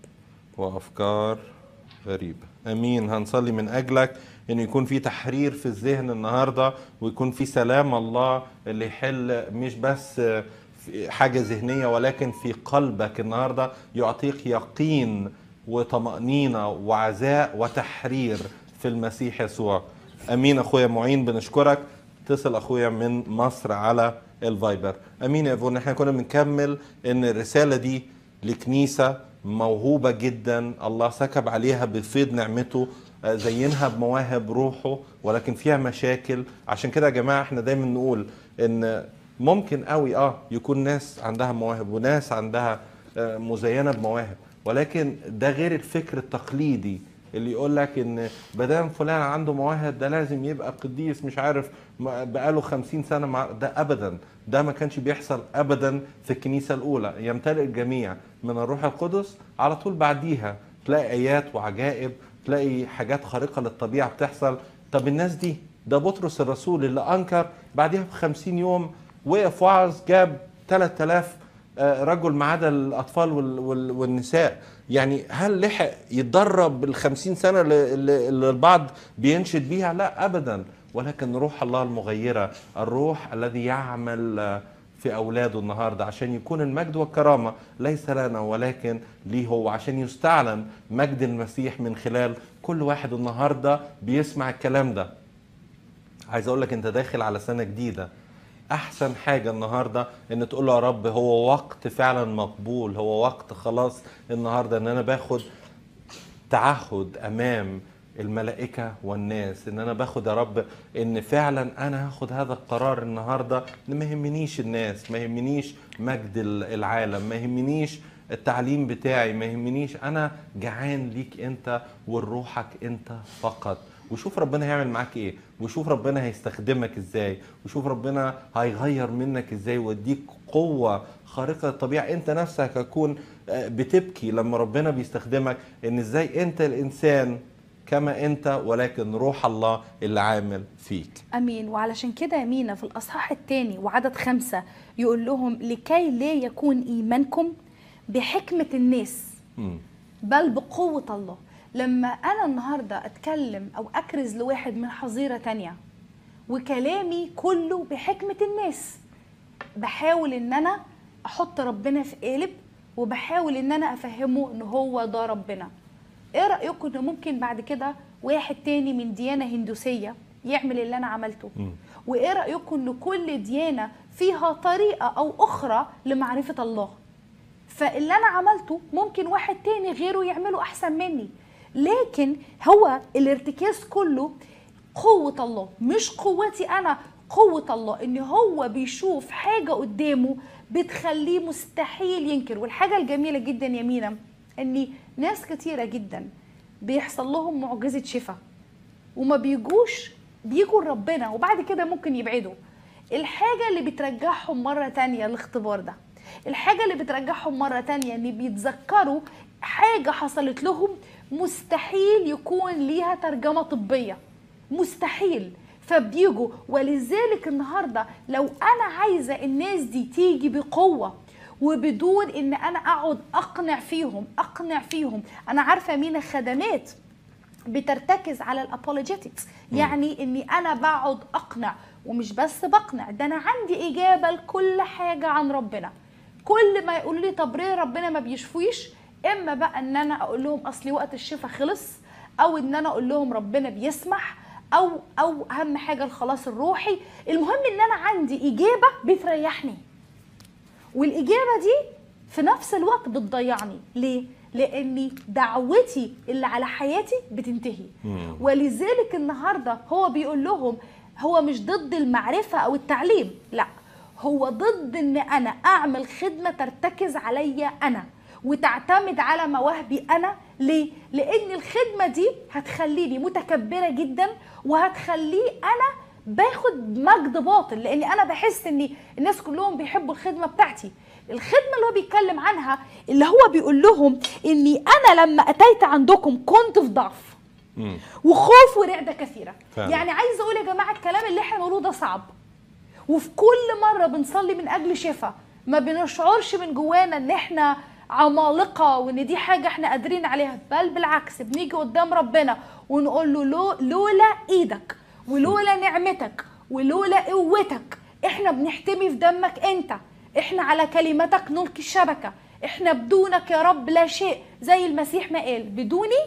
وافكار غريبه امين هنصلي من اجلك ان يكون في تحرير في الذهن النهارده ويكون في سلام الله اللي يحل مش بس في حاجه ذهنيه ولكن في قلبك النهارده يعطيك يقين وطمانينه وعزاء وتحرير في المسيح يسوع امين اخويا معين بنشكرك اتصل اخويا من مصر على الفايبر امين يا ايفون احنا كنا بنكمل ان الرساله دي لكنيسه موهوبه جدا الله سكب عليها بفيض نعمته آه، زينها بمواهب روحه ولكن فيها مشاكل عشان كده يا جماعه احنا دايما نقول ان ممكن قوي اه يكون ناس عندها مواهب وناس عندها آه، مزينه بمواهب ولكن ده غير الفكر التقليدي اللي يقول لك ان بدام فلان عنده مواهب ده لازم يبقى قديس مش عارف م- بقاله خمسين سنة مع ده أبدا ده ما كانش بيحصل أبدا في الكنيسة الأولى يمتلئ الجميع من الروح القدس على طول بعديها تلاقي آيات وعجائب تلاقي حاجات خارقة للطبيعة بتحصل طب الناس دي ده بطرس الرسول اللي أنكر بعديها بخمسين يوم وقف وعظ جاب 3000 آه، رجل ما عدا الاطفال وال- وال- والنساء يعني هل لحق يتدرب بالخمسين سنه اللي- اللي اللي البعض بينشد بيها لا ابدا ولكن روح الله المغيره الروح الذي يعمل آه، في اولاده النهارده عشان يكون المجد والكرامه ليس لنا ولكن ليه هو عشان يستعلن مجد المسيح من خلال كل واحد النهارده بيسمع الكلام ده عايز اقول لك انت داخل على سنه جديده احسن حاجه النهارده ان تقول له يا رب هو وقت فعلا مقبول هو وقت خلاص النهارده ان انا باخد تعهد امام الملائكه والناس ان انا باخد يا رب ان فعلا انا هاخد هذا القرار النهارده ان ما يهمنيش الناس ما يهمنيش مجد ال- العالم ما يهمنيش التعليم بتاعي ما يهمنيش انا جعان ليك انت ولروحك انت فقط وشوف ربنا هيعمل معاك ايه وشوف ربنا هيستخدمك ازاي وشوف ربنا هيغير منك ازاي ويديك قوه خارقه للطبيعه انت نفسك هتكون آه، بتبكي لما ربنا بيستخدمك ان ازاي انت الانسان كما انت ولكن روح الله اللي عامل فيك امين وعلشان كده يا مينا في الاصحاح الثاني وعدد خمسة يقول لهم لكي لا يكون ايمانكم بحكمه الناس مم. بل بقوه الله لما انا النهارده اتكلم او اكرز لواحد من حظيره تانية وكلامي كله بحكمه الناس بحاول ان انا احط ربنا في قالب وبحاول ان انا افهمه ان هو ده ربنا ايه رايكم ان ممكن بعد كده واحد تاني من ديانه هندوسيه يعمل اللي انا عملته وايه رايكم ان كل ديانه فيها طريقه او اخرى لمعرفه الله فاللي انا عملته ممكن واحد تاني غيره يعمله احسن مني لكن هو الارتكاز كله قوة الله مش قوتي انا قوة الله ان هو بيشوف حاجة قدامه بتخليه مستحيل ينكر والحاجة الجميلة جدا يا مينا ان ناس كتيرة جدا بيحصل لهم معجزة شفاء وما بيجوش بيجوا لربنا وبعد كده ممكن يبعدوا الحاجة اللي بترجعهم مرة تانية الاختبار ده الحاجة اللي بترجعهم مرة تانية ان بيتذكروا حاجة حصلت لهم مستحيل يكون ليها ترجمة طبية مستحيل فبيجوا ولذلك النهارده لو انا عايزه الناس دي تيجي بقوه وبدون ان انا اقعد اقنع فيهم اقنع فيهم انا عارفه مين الخدمات بترتكز على الابولوجيتكس يعني اني انا بقعد اقنع ومش بس بقنع ده انا عندي اجابه لكل حاجه عن ربنا كل ما يقولوا لي طب ليه ربنا ما بيشفيش اما بقى ان انا اقول لهم اصلي وقت الشفاء خلص او ان انا اقول لهم ربنا بيسمح او او اهم حاجه الخلاص الروحي المهم ان انا عندي اجابه بتريحني والاجابه دي في نفس الوقت بتضيعني ليه لاني دعوتي اللي على حياتي بتنتهي ولذلك النهارده هو بيقول لهم هو مش ضد المعرفه او التعليم لا هو ضد ان انا اعمل خدمه ترتكز عليا انا وتعتمد على مواهبي انا ليه لان الخدمه دي هتخليني متكبره جدا وهتخليه انا باخد مجد باطل لاني انا بحس ان الناس كلهم بيحبوا الخدمه بتاعتي الخدمه اللي هو بيتكلم عنها اللي هو بيقول لهم اني انا لما اتيت عندكم كنت في ضعف مم. وخوف ورعده كثيره فعلا. يعني عايزه اقول يا جماعه الكلام اللي احنا بنقوله ده صعب وفي كل مره بنصلي من اجل شفاء ما بنشعرش من جوانا ان احنا عمالقه وان دي حاجه احنا قادرين عليها بل بالعكس بنيجي قدام ربنا ونقول له لو لولا ايدك ولولا نعمتك ولولا قوتك احنا بنحتمي في دمك انت احنا على كلمتك نلقي الشبكه احنا بدونك يا رب لا شيء زي المسيح ما قال بدوني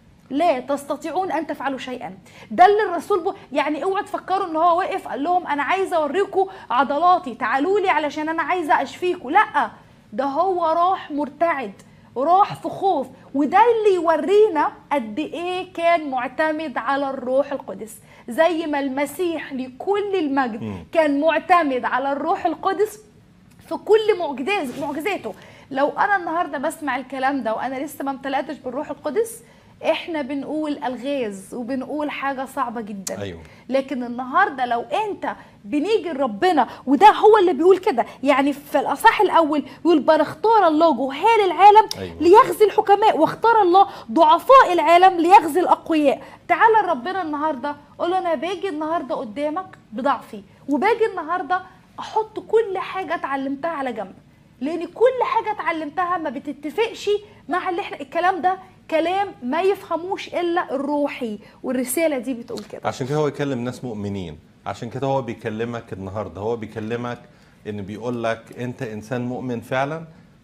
لا تستطيعون ان تفعلوا شيئا ده اللي الرسول بو يعني اوعوا تفكروا ان هو واقف قال لهم انا عايز اوريكم عضلاتي تعالوا لي علشان انا عايزه اشفيكم لا ده هو راح مرتعد راح في خوف وده اللي يورينا قد ايه كان معتمد على الروح القدس زي ما المسيح لكل المجد كان معتمد على الروح القدس في كل معجزات معجزاته لو انا النهارده بسمع الكلام ده وانا لسه ما امتلأتش بالروح القدس احنا بنقول الغاز وبنقول حاجه صعبه جدا أيوة. لكن النهارده لو انت بنيجي لربنا وده هو اللي بيقول كده يعني في الاصح الاول يقول بل اختار الله جهال العالم أيوة. ليخزي الحكماء واختار الله ضعفاء العالم ليخزي الاقوياء تعالى لربنا النهارده قول له انا باجي النهارده قدامك بضعفي وباجي النهارده احط كل حاجه اتعلمتها على جنب لان كل حاجه اتعلمتها ما بتتفقش مع اللي احنا الكلام ده كلام ما يفهموش الا الروحي والرساله دي بتقول كده عشان كده هو يكلم ناس مؤمنين عشان كده هو بيكلمك النهارده هو بيكلمك ان بيقول لك انت انسان مؤمن فعلا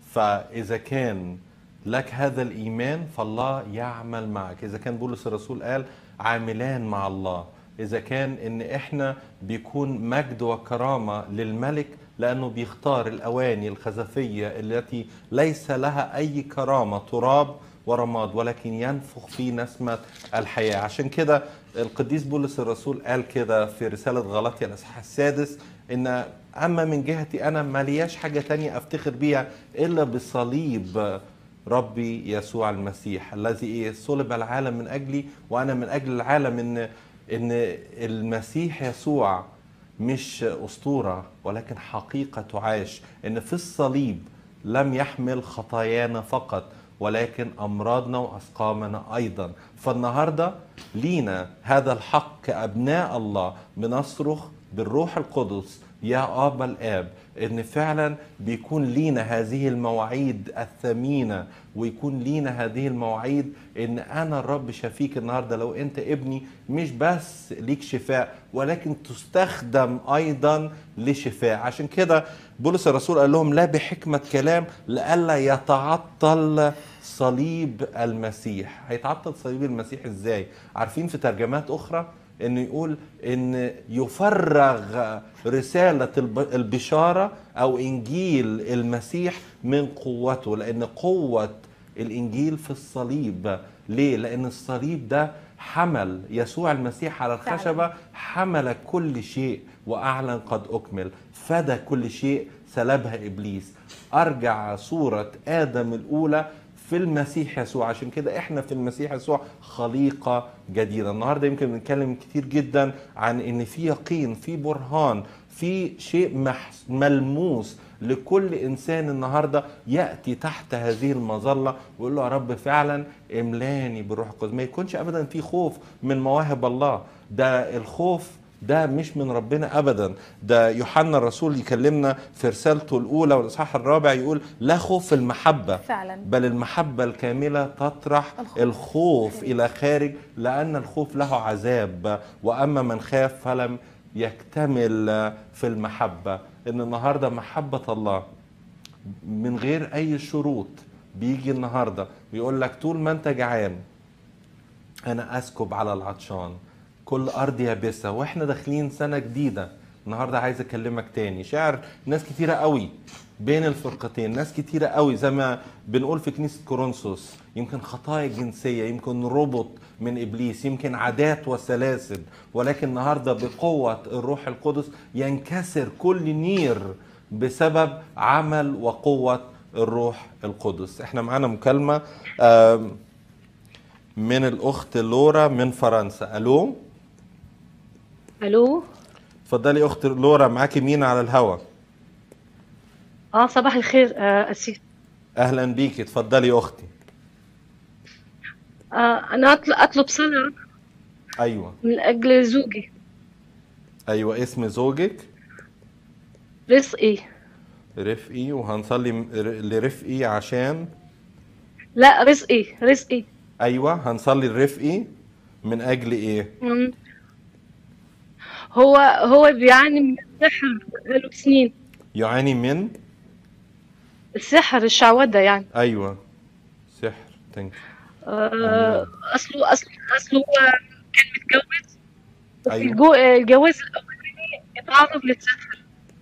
فاذا كان لك هذا الايمان فالله يعمل معك اذا كان بولس الرسول قال عاملان مع الله اذا كان ان احنا بيكون مجد وكرامه للملك لانه بيختار الاواني الخزفيه التي ليس لها اي كرامه تراب ورماد ولكن ينفخ في نسمة الحياة عشان كده القديس بولس الرسول قال كده في رسالة غلطية الأصحاح السادس إن أما من جهتي أنا ما لياش حاجة تانية أفتخر بيها إلا بصليب ربي يسوع المسيح الذي إيه صلب العالم من أجلي وأنا من أجل العالم إن إن المسيح يسوع مش أسطورة ولكن حقيقة تعاش إن في الصليب لم يحمل خطايانا فقط ولكن أمراضنا وأسقامنا أيضا فالنهاردة لينا هذا الحق كأبناء الله بنصرخ بالروح القدس يا آبا الآب إن فعلا بيكون لينا هذه المواعيد الثمينة ويكون لينا هذه المواعيد إن أنا الرب شفيك النهاردة لو أنت ابني مش بس ليك شفاء ولكن تستخدم أيضا لشفاء عشان كده بولس الرسول قال لهم لا بحكمة كلام لئلا يتعطل صليب المسيح هيتعطل صليب المسيح ازاي عارفين في ترجمات اخرى انه يقول ان يفرغ رساله الب- البشاره او انجيل المسيح من قوته لان قوه الانجيل في الصليب ليه لان الصليب ده حمل يسوع المسيح على فعلاً. الخشبه حمل كل شيء واعلن قد اكمل فدى كل شيء سلبها ابليس ارجع صوره ادم الاولى في المسيح يسوع عشان كده احنا في المسيح يسوع خليقة جديدة النهاردة يمكن بنتكلم كتير جدا عن ان في يقين في برهان في شيء محس ملموس لكل انسان النهارده ياتي تحت هذه المظله ويقول له يا رب فعلا املاني بالروح القدس ما يكونش ابدا في خوف من مواهب الله ده الخوف ده مش من ربنا ابدا ده يوحنا الرسول يكلمنا في رسالته الاولى والاصحاح الرابع يقول لا خوف في المحبه فعلا بل المحبة الكاملة تطرح الخوف. الخوف إلى خارج لأن الخوف له عذاب وأما من خاف فلم يكتمل في المحبة إن النهاردة محبة الله من غير أي شروط بيجي النهاردة ويقول لك طول ما أنت جعان أنا أسكب على العطشان كل أرض يابسة وإحنا داخلين سنة جديدة النهاردة عايز أكلمك تاني شاعر ناس كتيرة قوي بين الفرقتين ناس كتيرة قوي زي ما بنقول في كنيسة كورنثوس يمكن خطايا جنسية يمكن ربط من إبليس يمكن عادات وسلاسل ولكن النهاردة بقوة الروح القدس ينكسر كل نير بسبب عمل وقوة الروح القدس احنا معانا مكالمة آم، من الأخت لورا من فرنسا ألو الو اتفضلي أخت لورا معاكي مين على الهوا اه صباح الخير آه أسيس أهلا بيكي اتفضلي يا أختي آه انا أطل- اطلب صلاة أيوة من اجل زوجي أيوة اسم زوجك رزقي رفقي وهنصلي م- ر- لرفقي عشان لا رزقي رزقي أيوة هنصلي لرفقي من أجل إيه مم. هو هو بيعاني من السحر بقاله سنين يعاني من السحر الشعوذة يعني أيوة سحر تنك آه اصله اصله اصله هو كان متجوز وفي أيوة. الجو- الجواز الاولاني اتعرض للسحر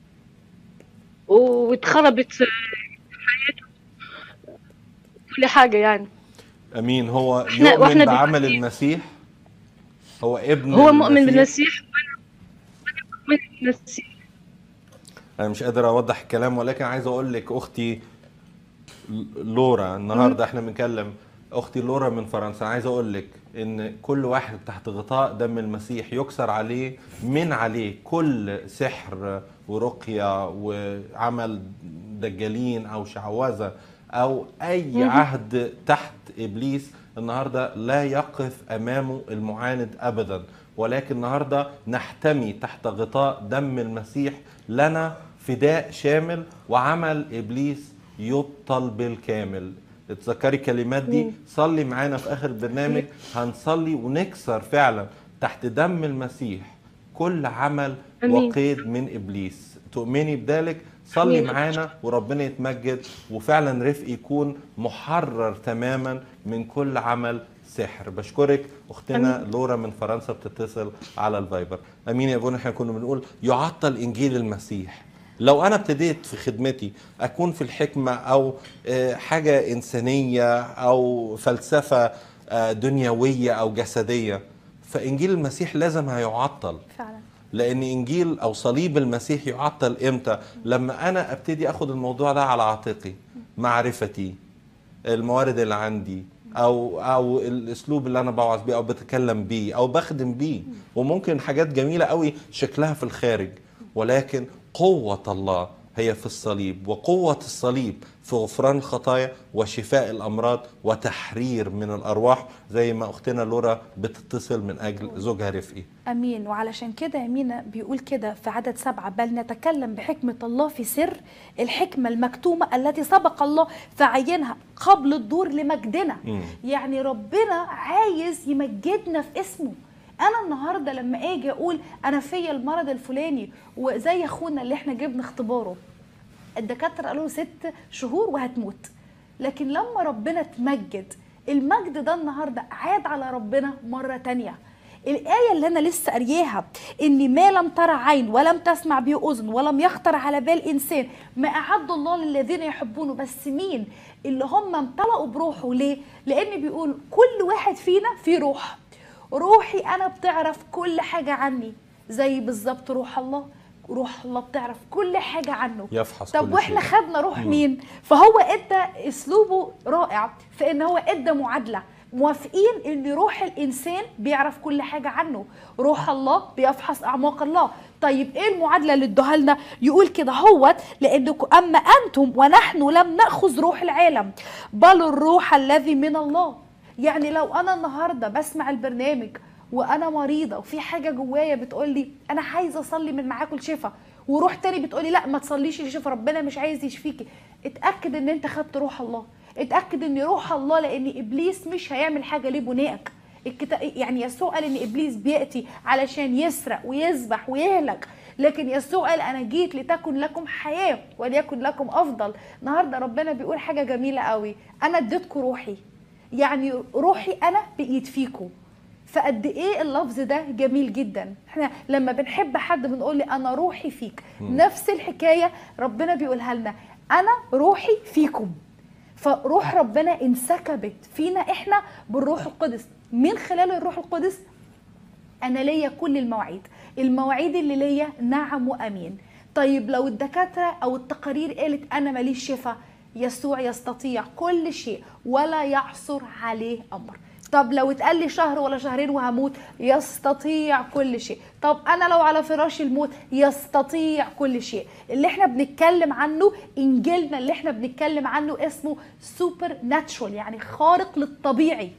واتخربت حياته كل حاجة يعني أمين هو إحنا- يؤمن وإحنا بعمل دلوقتي- المسيح هو ابن هو مؤمن المسيح. بالمسيح وانا وأنا مؤمن بالمسيح انا مش قادر اوضح الكلام ولكن عايز اقول لك اختي لورا النهارده احنا بنتكلم اختي لورا من فرنسا عايز اقول لك ان كل واحد تحت غطاء دم المسيح يكسر عليه من عليه كل سحر ورقيه وعمل دجالين او شعوذه او اي عهد تحت ابليس النهارده لا يقف امامه المعاند ابدا ولكن النهارده نحتمي تحت غطاء دم المسيح لنا فداء شامل وعمل ابليس يبطل بالكامل اتذكري الكلمات دي صلي معانا في اخر البرنامج هنصلي ونكسر فعلا تحت دم المسيح كل عمل أمين. وقيد من ابليس تؤمني بذلك صلي أمين. معانا وربنا يتمجد وفعلا رفق يكون محرر تماما من كل عمل سحر بشكرك اختنا لورا من فرنسا بتتصل على الفايبر امين يا ابونا احنا كنا بنقول يعطل انجيل المسيح لو انا ابتديت في خدمتي اكون في الحكمه او آه، حاجه انسانيه او فلسفه آه، دنيويه او جسديه فانجيل المسيح لازم هيعطل فعلا لان انجيل او صليب المسيح يعطل امتى لما انا ابتدي اخد الموضوع ده على عاتقي معرفتي الموارد اللي عندي او او الاسلوب اللي انا بوعظ بيه او بتكلم بيه او بخدم بيه وممكن حاجات جميله قوي شكلها في الخارج ولكن قوه الله هي في الصليب وقوه الصليب في غفران الخطايا وشفاء الامراض وتحرير من الارواح زي ما اختنا لورا بتتصل من اجل زوجها رفقي امين وعلشان كده يا مينا بيقول كده في عدد سبعة بل نتكلم بحكمة الله في سر الحكمة المكتومة التي سبق الله فعينها قبل الدور لمجدنا مم. يعني ربنا عايز يمجدنا في اسمه انا النهارده لما اجي اقول انا فيا المرض الفلاني وزي اخونا اللي احنا جبنا اختباره الدكاتره قالوا له ست شهور وهتموت لكن لما ربنا تمجد المجد ده النهارده عاد على ربنا مره تانية الآية اللي أنا لسه قارياها إن ما لم ترى عين ولم تسمع به أذن ولم يخطر على بال إنسان ما أعد الله للذين يحبونه بس مين اللي هم امتلأوا بروحه ليه؟ لأن بيقول كل واحد فينا فيه روح روحي أنا بتعرف كل حاجة عني زي بالظبط روح الله روح الله بتعرف كل حاجة عنه يفحص طب كل واحنا شيء. خدنا روح مم. مين فهو ادى اسلوبه رائع في ان هو ادى معادله موافقين ان روح الانسان بيعرف كل حاجه عنه روح الله بيفحص اعماق الله طيب ايه المعادله اللي ادوها لنا يقول كده هوت لانكم اما انتم ونحن لم ناخذ روح العالم بل الروح الذي من الله يعني لو انا النهارده بسمع البرنامج وانا مريضه وفي حاجه جوايا بتقول لي انا عايزه اصلي من معاكم الشفاء وروح تاني بتقولي لا ما تصليش الشفاء ربنا مش عايز يشفيكي اتاكد ان انت خدت روح الله اتاكد ان روح الله لان ابليس مش هيعمل حاجه لبنائك الكتاب يعني يسوع قال ان ابليس بياتي علشان يسرق ويذبح ويهلك لكن يسوع قال انا جيت لتكن لكم حياه وليكن لكم افضل النهارده ربنا بيقول حاجه جميله قوي انا اديتكم روحي يعني روحي انا بقيت فيكم فقد ايه اللفظ ده جميل جدا احنا لما بنحب حد بنقول لي انا روحي فيك مم. نفس الحكايه ربنا بيقولها لنا انا روحي فيكم فروح ربنا انسكبت فينا احنا بالروح القدس من خلال الروح القدس انا ليا كل المواعيد المواعيد اللي ليا نعم وامين طيب لو الدكاتره او التقارير قالت انا ماليش شفاء يسوع يستطيع كل شيء ولا يعثر عليه امر طب لو اتقال لي شهر ولا شهرين وهموت يستطيع كل شيء طب انا لو على فراش الموت يستطيع كل شيء اللي احنا بنتكلم عنه انجيلنا اللي احنا بنتكلم عنه اسمه سوبر ناتشورال يعني خارق للطبيعي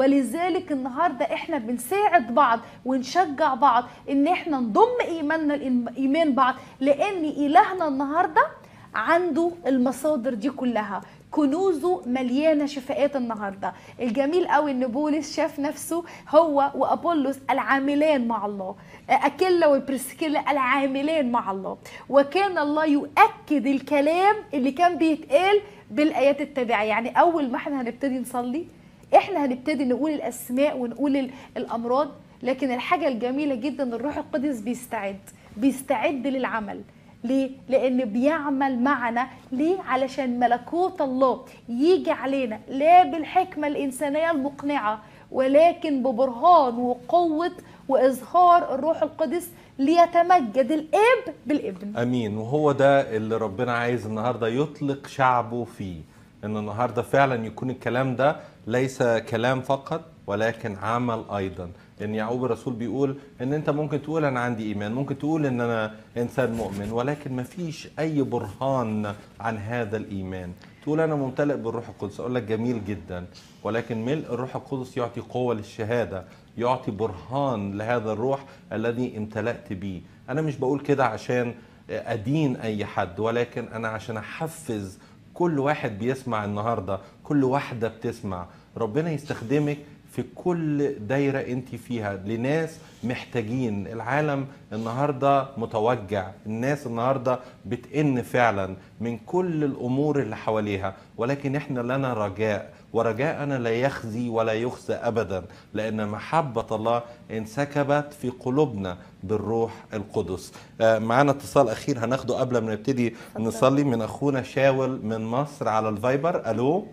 ولذلك النهارده احنا بنساعد بعض ونشجع بعض ان احنا نضم ايماننا لايمان بعض لان الهنا النهارده عنده المصادر دي كلها كنوزه مليانه شفاءات النهارده الجميل قوي ان بولس شاف نفسه هو وابولس العاملان مع الله اكيلا وبرسكيلا العاملان مع الله وكان الله يؤكد الكلام اللي كان بيتقال بالايات التابعه يعني اول ما احنا هنبتدي نصلي احنا هنبتدي نقول الاسماء ونقول ال- الامراض لكن الحاجه الجميله جدا الروح القدس بيستعد بيستعد للعمل ليه؟ لأن بيعمل معنا ليه؟ علشان ملكوت الله يجي علينا لا بالحكمة الإنسانية المقنعة ولكن ببرهان وقوة وإظهار الروح القدس ليتمجد الآب بالابن امين وهو ده اللي ربنا عايز النهارده يطلق شعبه فيه ان النهارده فعلا يكون الكلام ده ليس كلام فقط ولكن عمل ايضا ان يعقوب الرسول بيقول ان انت ممكن تقول انا عندي ايمان ممكن تقول ان انا انسان مؤمن ولكن ما فيش اي برهان عن هذا الايمان تقول انا ممتلئ بالروح القدس اقول لك جميل جدا ولكن ملء الروح القدس يعطي قوه للشهاده يعطي برهان لهذا الروح الذي امتلأت به انا مش بقول كده عشان ادين اي حد ولكن انا عشان احفز كل واحد بيسمع النهارده كل واحده بتسمع ربنا يستخدمك في كل دايره انت فيها لناس محتاجين العالم النهارده متوجع الناس النهارده بتئن فعلا من كل الامور اللي حواليها ولكن احنا لنا رجاء ورجاءنا لا يخزي ولا يخزى ابدا لان محبه الله انسكبت في قلوبنا بالروح القدس آه، معانا اتصال اخير هناخده قبل ما نبتدي نصلي من اخونا شاول من مصر على الفايبر الو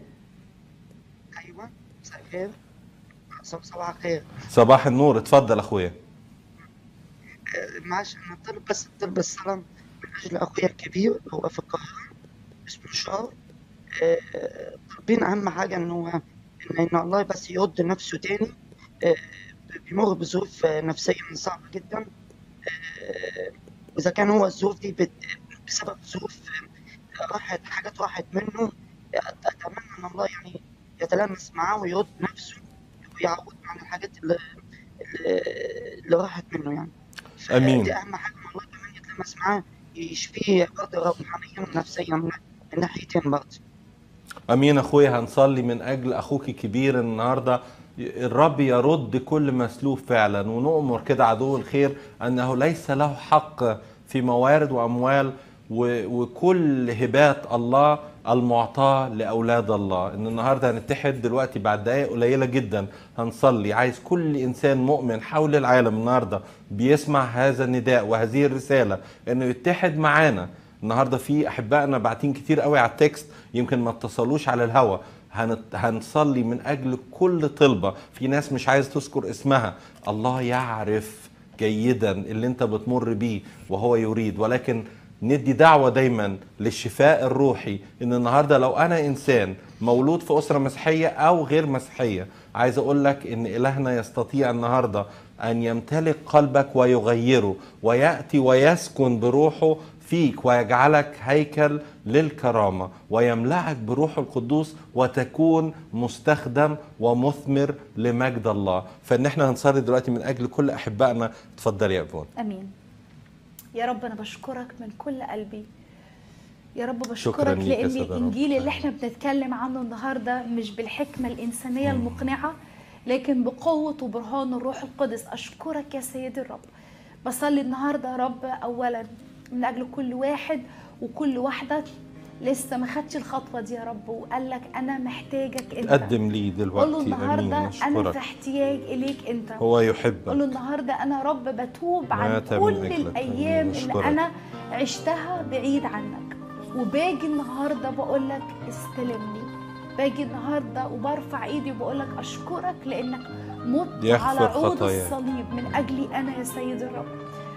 ايوه مساء الخير صب- صباح الخير صباح النور اتفضل اخويا آه، معلش انا طلب بس طلب الصلاة من اجل اخويا الكبير هو في القاهرة اسمه شار آه، طلب طالبين اهم حاجه انه ان ان الله بس يرد نفسه تاني آه، بيمر بظروف آه، نفسيه صعبه جدا آه، واذا كان هو الظروف دي بت- بسبب ظروف آه، راحت حاجات راحت منه أت- اتمنى ان الله يعني يتلامس معاه ويرد نفسه ويعوض عن الحاجات اللي اللي- اللي راحت منه يعني امين دي اهم حاجه ان الله كمان يتلامس معاه يشفيه برضه روحانيا ونفسيا من من ناحيتين برضه امين اخويا هنصلي من اجل اخوك الكبير النهارده الرب يرد كل مسلوب فعلا ونؤمر كده عدو الخير انه ليس له حق في موارد واموال و- وكل هبات الله المعطاة لأولاد الله إن النهاردة هنتحد دلوقتي بعد دقايق قليلة جدا هنصلي عايز كل إنسان مؤمن حول العالم النهاردة بيسمع هذا النداء وهذه الرسالة إنه يتحد معانا النهارده في احبائنا باعتين كتير قوي على التكست يمكن ما اتصلوش على الهوا هنت... هنصلي من اجل كل طلبه في ناس مش عايز تذكر اسمها الله يعرف جيدا اللي انت بتمر بيه وهو يريد ولكن ندي دعوه دايما للشفاء الروحي ان النهارده لو انا انسان مولود في اسره مسيحيه او غير مسيحيه عايز اقول لك ان الهنا يستطيع النهارده ان يمتلك قلبك ويغيره وياتي ويسكن بروحه فيك ويجعلك هيكل للكرامة ويملأك بروح القدوس وتكون مستخدم ومثمر لمجد الله فإن احنا هنصلي دلوقتي من أجل كل أحبائنا اتفضل يا أبون امين يا رب انا بشكرك من كل قلبي يا رب شكراً بشكرك ليك يا لان سيدة رب. الانجيل اللي احنا بنتكلم عنه النهارده مش بالحكمه الانسانيه المقنعه لكن بقوه وبرهان الروح القدس اشكرك يا سيدي الرب بصلي النهارده يا رب اولا من اجل كل واحد وكل واحده لسه ما خدش الخطوه دي يا رب وقال لك انا محتاجك انت قدم لي قول له دلوقتي أمين النهارده انا في نشكرك احتياج اليك انت هو قول له يحبك النهارده انا رب بتوب عن مات من كل أجلك. الايام أشكرك. اللي انا عشتها بعيد عنك وباجي النهارده بقول لك استلمني باجي النهارده وبرفع ايدي وبقول لك اشكرك لانك مت يغفر على عود خطاياي. الصليب من اجلي انا يا سيد الرب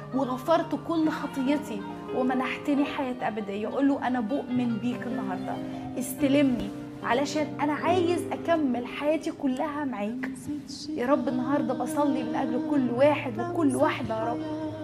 وغفرت كل خطيتي ومنحتني حياه ابديه قول له انا بؤمن بيك النهارده استلمني علشان انا عايز اكمل حياتي كلها معاك يا رب النهارده بصلي من اجل كل واحد وكل واحده يا رب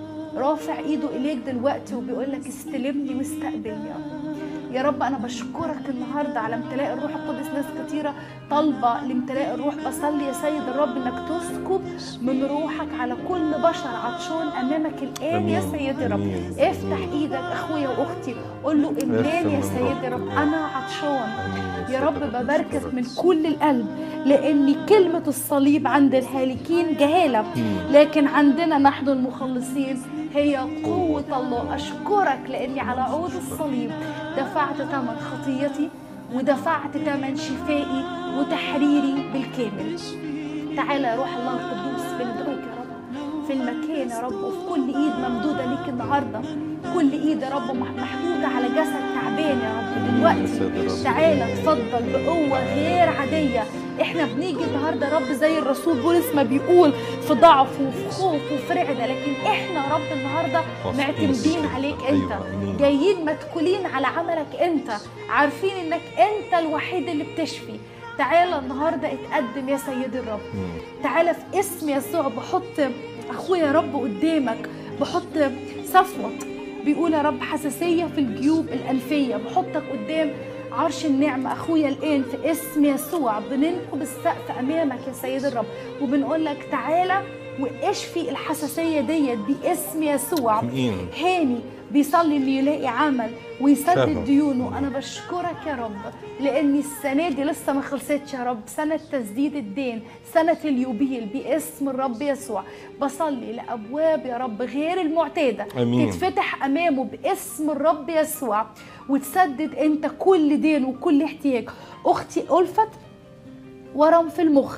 رافع ايده اليك دلوقتي وبيقول لك استلمني واستقبلني يا رب يا رب انا بشكرك النهارده على امتلاء الروح القدس ناس كتيره طالبه لامتلاء الروح بصلي يا سيد الرب انك تسكب من روحك على كل بشر عطشان امامك الان يا أمين. سيدي الرب أمين. افتح ايدك اخويا واختي قول له املاني يا ارسم سيدي الروح رب الآن. انا عطشان أمين يا رب سيدي بباركك نشكرك. من كل القلب لان كلمه الصليب عند الهالكين جهاله مم. لكن عندنا نحن المخلصين هي قوة الله أشكرك لأني على عود الصليب دفعت ثمن خطيتي ودفعت ثمن شفائي وتحريري بالكامل تعالى يا روح الله القدوس بندعوك يا رب في المكان يا رب وفي كل ايد ممدودة ليك النهاردة كل ايد يا رب مح- محدودة على جسد تعبان يا رب يا دلوقتي سيد الرب. تعالى اتفضل بقوة غير عادية احنا بنيجي النهارده يا رب زي الرسول بولس ما بيقول في ضعف وفي خوف وفي رعدة لكن احنا يا رب النهارده واثقين معتمدين فيك. عليك انت أيوة، أمين. جايين متكولين على عملك انت عارفين انك انت الوحيد اللي بتشفي تعالى النهارده اتقدم يا سيدي الرب مم. تعالى في اسم يسوع بحط اخويا يا رب قدامك بحط صفوت بيقول يا رب حساسيه في الجيوب الانفيه بحطك قدام عرش النعمة أخويا الآن في اسم يسوع بننقب السقف أمامك يا سيد الرب وبنقول لك تعالى واشفي الحساسية ديت باسم يسوع أمين هاني بيصلي انه يلاقي عمل ويسدد شبه. ديونه انا بشكرك يا رب لان السنه دي لسه ما خلصتش يا رب سنه تسديد الدين سنه اليوبيل باسم الرب يسوع بصلي لابواب يا رب غير المعتاده آمين. تتفتح امامه باسم الرب يسوع وتسدد انت كل دين وكل احتياج اختي الفت ورم في المخ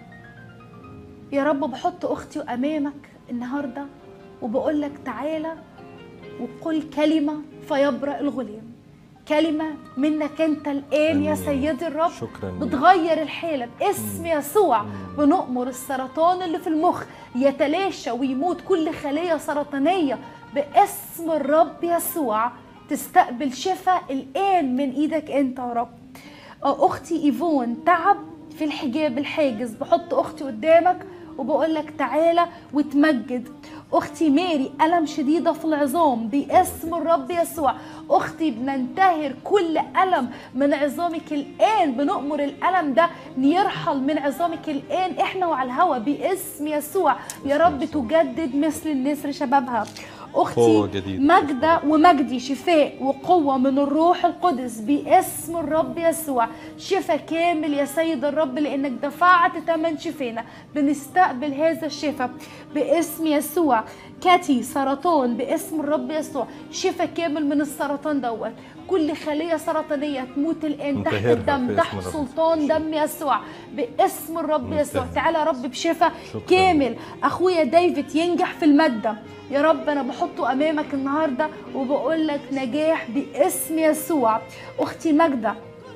يا رب بحط اختي امامك النهارده وبقول لك تعالى وقل كلمه فيبرأ الغلام كلمه منك انت الان يا آمين. سيدي الرب شكرا ليك. بتغير الحاله باسم يسوع بنؤمر السرطان اللي في المخ يتلاشى ويموت كل خليه سرطانيه باسم الرب يسوع تستقبل شفاء الان من ايدك انت يا رب آه، اختي ايفون تعب في الحجاب الحاجز بحط اختي قدامك وبقول لك تعالى وتمجد اختي ماري الم شديده في العظام باسم الرب يسوع اختي بننتهر كل الم من عظامك الان بنؤمر الالم ده يرحل من عظامك الان احنا وعلى الهوا باسم يسوع يا رب تجدد مثل النسر شبابها اختي قوة جديدة. ماجدة ومجدي شفاء وقوة من الروح القدس باسم الرب يسوع شفاء كامل يا سيد الرب لأنك دفعت ثمن شفانا بنستقبل هذا الشفاء باسم يسوع كاتي سرطان باسم الرب يسوع شفاء كامل من السرطان دوت كل خلية سرطانية تموت الآن تحت انتهرها الدم باسم تحت الرب. سلطان دم يسوع باسم الرب يسوع انتهى. تعالى يا رب بشفاء شكراً. كامل اخويا ديفيد ينجح في الماده يا رب انا بحطه امامك النهارده وبقول لك نجاح باسم يسوع اختي ماجده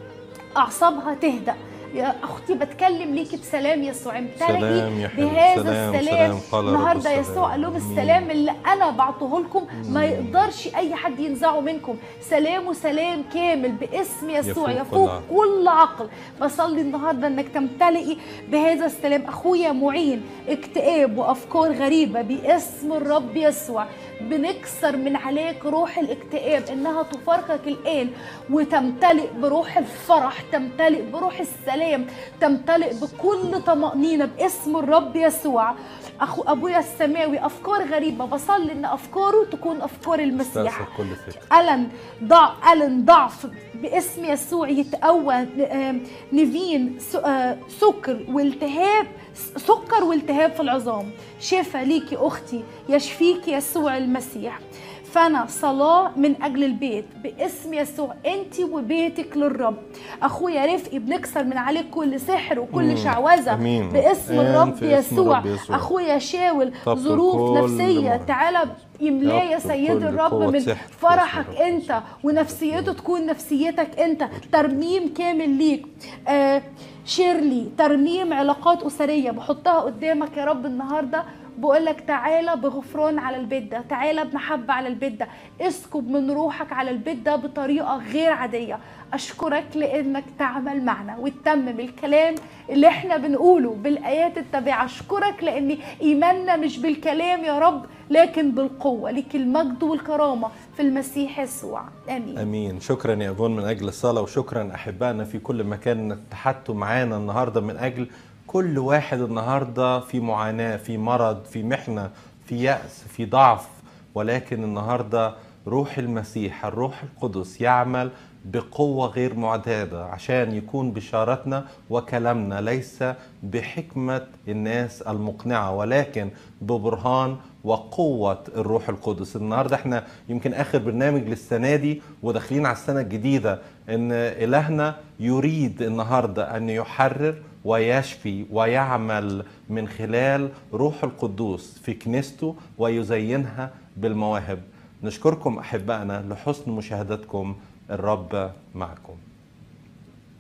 اعصابها تهدأ يا اختي بتكلم ليكي بسلام يسوع امتلئي سلام يا حبيبي، بهذا سلام، السلام سلام. قال رب النهارده السلام. يسوع قال لهم آمين. السلام اللي انا بعطيه لكم ما يقدرش اي حد ينزعه منكم سلام سلام كامل باسم يسوع يفوق يفوق كل كل عقل بصلي النهارده انك تمتلئي بهذا السلام اخويا معين اكتئاب وافكار غريبه باسم الرب يسوع بنكسر من عليك روح الاكتئاب انها تفارقك الان وتمتلئ بروح الفرح تمتلئ بروح السلام تمتلئ بكل طمأنينة باسم الرب يسوع اخو ابويا السماوي افكار غريبه بصلي ان افكاره تكون افكار المسيح استأثر كل فكر ألن ضعف ألن ضعف باسم يسوع يتقوى آم، نيفين س- آه، سكر والتهاب س- سكر والتهاب في العظام شفا ليكي أختي يشفيكي يسوع المسيح فأنا صلاة من أجل البيت باسم يسوع أنت وبيتك للرب أخويا رفقي بنكسر من عليك كل سحر وكل مم. شعوذة أمين. باسم الآن الرب في اسم يسوع الرب يسوع. أخويا شاول تبطل ظروف كل نفسية مرض. تعالى يملاه يا يبطل سيد كل الرب قوة من سحر في فرحك اسم الرب انت ونفسيته تكون نفسيتك انت ترميم كامل ليك آه شيرلي ترميم علاقات اسريه بحطها قدامك يا رب النهارده بقول لك تعالى بغفران على البيت ده تعالى بمحبه على البيت ده اسكب من روحك على البيت ده بطريقه غير عاديه اشكرك لانك تعمل معنا وتتمم الكلام اللي احنا بنقوله بالايات التابعه اشكرك لان ايماننا مش بالكلام يا رب لكن بالقوه لك المجد والكرامه في المسيح يسوع امين امين شكرا يا ايفون من اجل الصلاه وشكرا احبائنا في كل مكان انك اتحدتوا معانا النهارده من اجل كل واحد النهارده في معاناه في مرض في محنه في ياس في ضعف ولكن النهارده روح المسيح الروح القدس يعمل بقوة غير معتادة عشان يكون بشارتنا وكلامنا ليس بحكمة الناس المقنعة ولكن ببرهان وقوة الروح القدس النهاردة احنا يمكن آخر برنامج للسنة دي وداخلين على السنة الجديدة ان إلهنا يريد النهاردة أن يحرر ويشفي ويعمل من خلال روح القدوس في كنيسته ويزينها بالمواهب نشكركم أحبائنا لحسن مشاهدتكم الرب معكم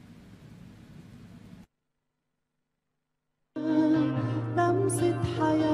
لمسة حياة